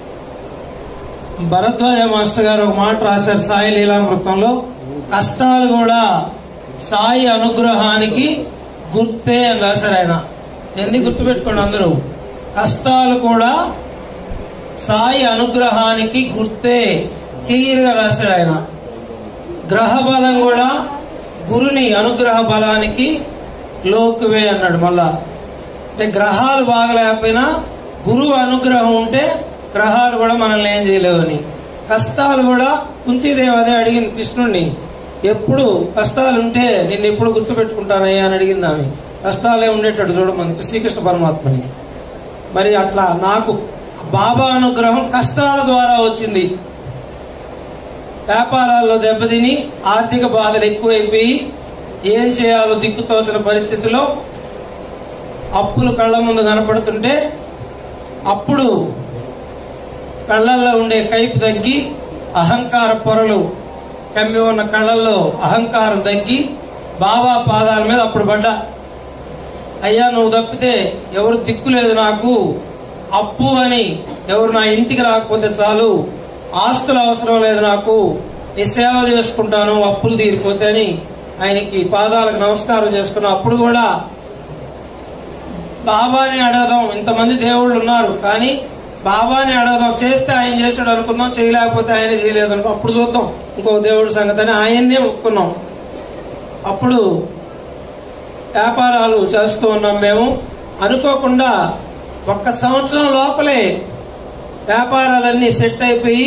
భరద్వాజ మాస్టర్ గారు ఒక మాట రాశారు సాయి లీలామృతంలో కష్టాలు కూడా సాయి అనుగ్రహానికి గుర్తే అని రాశారు ఆయన ఎందుకు గుర్తుపెట్టుకోండి అందరూ కష్టాలు కూడా సాయి అనుగ్రహానికి గుర్తే క్లియర్ గా రాశాడు ఆయన గ్రహ బలం కూడా గురుని అనుగ్రహ బలానికి లోకువే అన్నాడు మళ్ళా అంటే గ్రహాలు బాగలేకపోయినా గురువు అనుగ్రహం ఉంటే గ్రహాలు కూడా మనల్ని ఏం చేయలేవని కష్టాలు కూడా కుంతీదేవి అదే అడిగింది కృష్ణుడిని ఎప్పుడు కష్టాలు ఉంటే నిన్ను ఎప్పుడు గుర్తుపెట్టుకుంటానయ్యా అని అడిగింది ఆమె కష్టాలే ఉండేటట్టు చూడమంది శ్రీకృష్ణ పరమాత్మని మరి అట్లా నాకు బాబా అనుగ్రహం కష్టాల ద్వారా వచ్చింది వ్యాపారాల్లో దెబ్బతిని ఆర్థిక బాధలు ఎక్కువైపోయి ఏం చేయాలో దిక్కుతోచిన పరిస్థితిలో అప్పులు కళ్ళ ముందు కనపడుతుంటే అప్పుడు కళ్ళల్లో ఉండే కైపు తగ్గి అహంకార పొరలు కమ్మి ఉన్న కళ్ళల్లో అహంకారం తగ్గి బాబా పాదాల మీద అప్పుడు పడ్డా అయ్యా నువ్వు తప్పితే ఎవరు దిక్కు లేదు నాకు అప్పు అని ఎవరు నా ఇంటికి రాకపోతే చాలు ఆస్తులు అవసరం లేదు నాకు నీ సేవ చేసుకుంటాను అప్పులు తీరిపోతే అని ఆయనకి పాదాలకు నమస్కారం చేసుకున్నా అప్పుడు కూడా బాబాని అడగదాం ఇంతమంది దేవుళ్ళు ఉన్నారు కానీ బాబాని అడగదాం చేస్తే ఆయన చేసాడు అనుకుందాం చేయలేకపోతే ఆయన చేయలేదు అనుకో అప్పుడు చూద్దాం ఇంకో దేవుడి సంగతి అని ఆయన్నే ఒప్పుకున్నాం అప్పుడు వ్యాపారాలు చేస్తూ ఉన్నాం మేము అనుకోకుండా ఒక్క సంవత్సరం లోపలే వ్యాపారాలన్నీ సెట్ అయిపోయి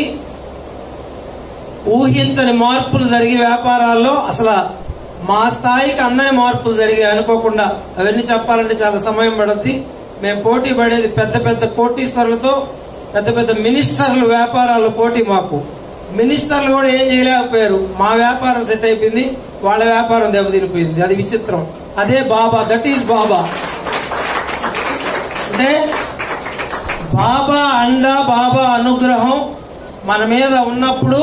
ఊహించని మార్పులు జరిగి వ్యాపారాల్లో అసలు మా స్థాయికి అందని మార్పులు జరిగాయి అనుకోకుండా అవన్నీ చెప్పాలంటే చాలా సమయం పడుద్ది మేము పోటీ పడేది పెద్ద పెద్ద కోటీశ్వరులతో పెద్ద పెద్ద మినిస్టర్లు వ్యాపారాలు పోటీ మాకు మినిస్టర్లు కూడా ఏం చేయలేకపోయారు మా వ్యాపారం సెట్ అయిపోయింది వాళ్ళ వ్యాపారం దెబ్బతినిపోయింది అది విచిత్రం అదే బాబా దట్ ఈస్ బాబా అంటే బాబా అండ బాబా అనుగ్రహం మన మీద ఉన్నప్పుడు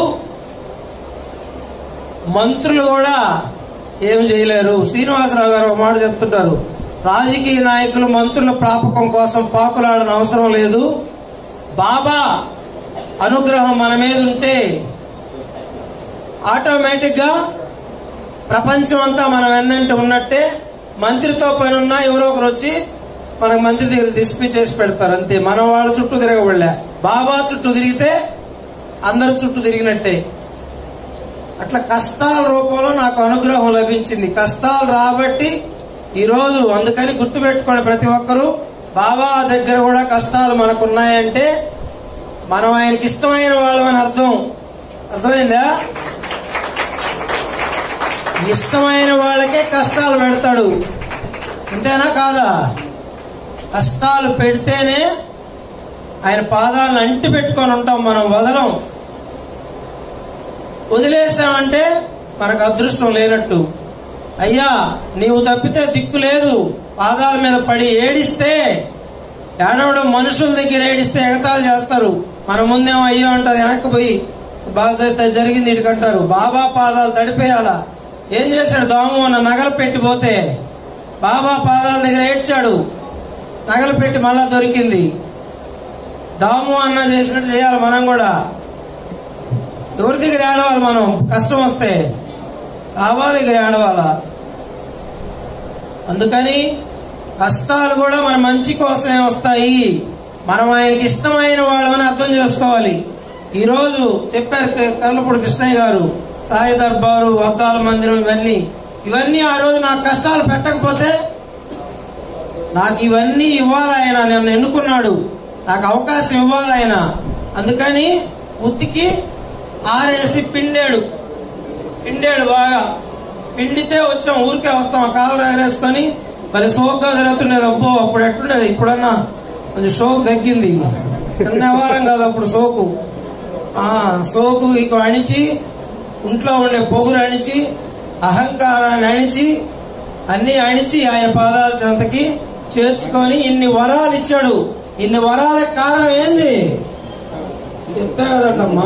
మంత్రులు కూడా ఏం చేయలేరు శ్రీనివాసరావు గారు ఒక మాట చెప్తుంటారు రాజకీయ నాయకులు మంత్రుల ప్రాపకం కోసం పాకులాడని అవసరం లేదు బాబా అనుగ్రహం మన మీద ఉంటే ఆటోమేటిక్ గా ప్రపంచం అంతా మనం ఎన్నంటే ఉన్నట్టే మంత్రితో పని ఉన్నా ఎవరో ఒకరు వచ్చి మనకు మంత్రి దగ్గర డిస్ప్లే చేసి పెడతారు అంతే మనం వాళ్ళ చుట్టూ తిరగబడలే బాబా చుట్టూ తిరిగితే అందరి చుట్టూ తిరిగినట్టే అట్లా కష్టాల రూపంలో నాకు అనుగ్రహం లభించింది కష్టాలు రాబట్టి ఈ రోజు అందుకని గుర్తుపెట్టుకోండి ప్రతి ఒక్కరూ బాబా దగ్గర కూడా కష్టాలు మనకున్నాయంటే మనం ఆయనకి ఇష్టమైన వాళ్ళమని అర్థం అర్థమైందా ఇష్టమైన వాళ్ళకే కష్టాలు పెడతాడు అంతేనా కాదా కష్టాలు పెడితేనే ఆయన పాదాలను అంటి పెట్టుకొని ఉంటాం మనం వదలం వదిలేసామంటే మనకు అదృష్టం లేనట్టు అయ్యా నీవు తప్పితే దిక్కు లేదు పాదాల మీద పడి ఏడిస్తే ఏడవడం మనుషుల దగ్గర ఏడిస్తే ఎగతాలు చేస్తారు మన ముందేమో అయ్యో అంటారు వెనక్కి పోయి బాగా త- జరిగింది ఇటుకంటారు బాబా పాదాలు తడిపేయాలా ఏం చేశాడు దోమ అన్న నగలు పెట్టిపోతే బాబా పాదాల దగ్గర ఏడ్చాడు నగలు పెట్టి మళ్ళా దొరికింది దాము అన్న చేసినట్టు చేయాలి మనం కూడా ఎవరి దగ్గర ఏడవాలి మనం కష్టం వస్తే బాబా దగ్గర ఏడవాలా అందుకని కష్టాలు కూడా మన మంచి కోసమే వస్తాయి మనం ఆయనకి ఇష్టమైన వాళ్ళని అర్థం చేసుకోవాలి ఈ రోజు చెప్పారు క- కల్లపూడి కృష్ణయ్య గారు సాయి దర్బారు వద్దాల మందిరం ఇవన్నీ ఇవన్నీ ఆ రోజు నాకు కష్టాలు పెట్టకపోతే నాకు ఇవన్నీ ఇవ్వాలి ఆయన నన్ను ఎన్నుకున్నాడు నాకు అవకాశం ఇవ్వాలి ఆయన అందుకని ఉత్తికి ఆరేసి పిండాడు పిండాడు బాగా పిండితే వచ్చాం ఊరికే వస్తాం కాలు ఎగరేసుకొని మరి సోగ్గా జరుగుతుండేది అబ్బో అప్పుడు ఎట్టుండేది ఇప్పుడన్నా కొంచెం సోకు తగ్గింది చిన్న వారం కాదు అప్పుడు సోకు ఆ సోకు ఇక అణిచి ఇంట్లో ఉండే పొగురు అణిచి అహంకారాన్ని అణిచి అన్ని అణిచి ఆయన పాదాల చెంతకి చేర్చుకొని ఇన్ని వరాలు ఇచ్చాడు ఇన్ని వరాలకు కారణం ఏంది చెప్తా కదటమ్మా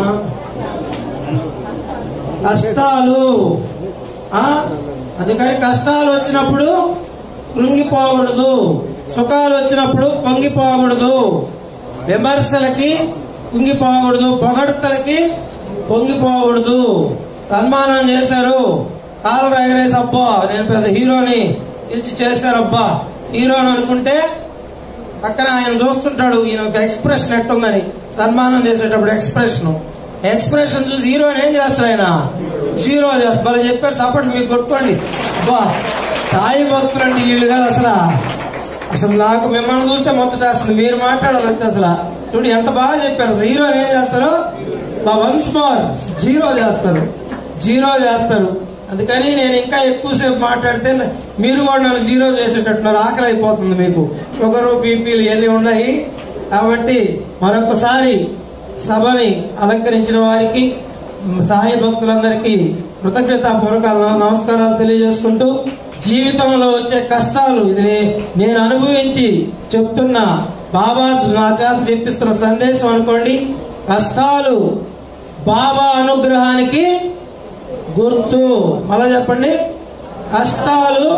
కష్టాలు ఆ అందుకని కష్టాలు వచ్చినప్పుడు కృంగిపోకూడదు సుఖాలు వచ్చినప్పుడు పొంగిపోకూడదు విమర్శలకి కుంగిపోకూడదు పొగడ్తలకి పొంగిపోకూడదు సన్మానం చేశారు కాలు ఎగరేసి అబ్బా నేను పెద్ద హీరోని పిలిచి చేశారబ్బా హీరోని అనుకుంటే పక్కన ఆయన చూస్తుంటాడు ఈయన ఒక ఎక్స్ప్రెషన్ ఎట్టుందని సన్మానం చేసేటప్పుడు ఎక్స్ప్రెషన్ ఎక్స్ప్రెషన్ చూసి హీరో ఏం చేస్తాడు ఆయన జీరో చేస్తారు చెప్పారు చప్పటి మీకు కొట్టుకోండి బా సాయి భక్తులు అంటే వీళ్ళు కాదు అసలు అసలు నాకు మిమ్మల్ని చూస్తే ముచ్చటేస్తుంది మీరు మాట్లాడాలి వచ్చి అసలు చూడు ఎంత బాగా చెప్పారు అసలు హీరో ఏం చేస్తారు బా వన్స్ మోర్ జీరో చేస్తారు జీరో చేస్తారు అందుకని నేను ఇంకా ఎక్కువసేపు మాట్లాడితే మీరు కూడా నన్ను జీరో చేసేటట్టున్నారు ఆకలి అయిపోతుంది మీకు షుగరు బీపీలు ఇవన్నీ ఉన్నాయి కాబట్టి మరొకసారి సభని అలంకరించిన వారికి సాయి భక్తులందరికీ కృతజ్ఞతాపూర్వకాల నమస్కారాలు తెలియజేసుకుంటూ జీవితంలో వచ్చే కష్టాలు ఇది నే- నేను అనుభవించి చెప్తున్నా బాబా నా చేత చెప్పిస్తున్న సందేశం అనుకోండి కష్టాలు బాబా అనుగ్రహానికి గుర్తు మళ్ళా చెప్పండి కష్టాలు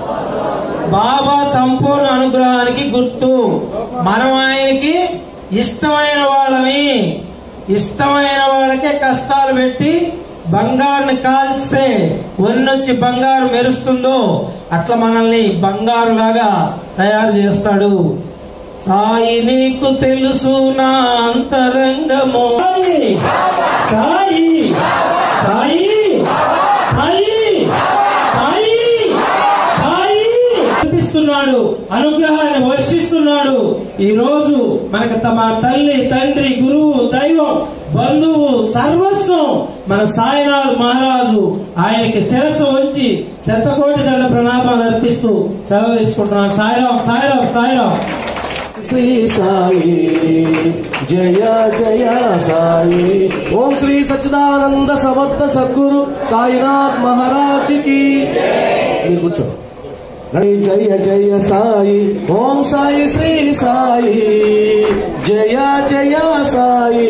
బాబా సంపూర్ణ అనుగ్రహానికి గుర్తు మనం ఆయనకి ఇష్టమైన వాళ్ళమి ఇష్టమైన వాళ్ళకే కష్టాలు పెట్టి బంగారుని కాల్స్తే ఒన్నొచ్చి బంగారు మెరుస్తుందో అట్లా మనల్ని బంగారు లాగా తయారు చేస్తాడు సాయి నీకు తెలుసు నా అంతరంగము సాయి సాయి సాయి సాయి సాయి సాయి కల్పిస్తున్నాడు అనుగ్రహాన్ని వర్షిస్తున్నాడు ఈ రోజు మనకు తమ తల్లి తండ్రి గురువు దైవం బంధువు సర్వస్వం మన సాయినాథ్ మహారాజు ఆయనకి శిరస్సు ఉంచి శతకోటి దండ ప్రణామాలు అర్పిస్తూ సెలవు తీసుకుంటున్నాను సాయిరాం సాయిరాం సాయిరాం శ్రీ సాయి జయ జయ సాయి ఓం శ్రీ సచ్చిదానంద సమర్థ సద్గురు సాయినాథ్ మహారాజ్ కి మీరు కూర్చో జయ జయ జయ సాయి ఓం సాయి శ్రీ సాయి జయ జయ సాయి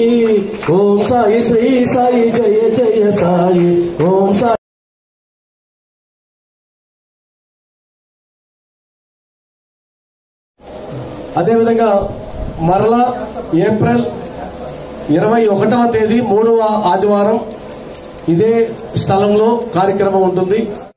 ఓం సాయి శ్రీ సాయి జయ జయ సాయి ఓం సాయి అదేవిధంగా మరలా ఏప్రిల్ ఇరవై ఒకటవ తేదీ మూడవ ఆదివారం ఇదే స్థలంలో కార్యక్రమం ఉంటుంది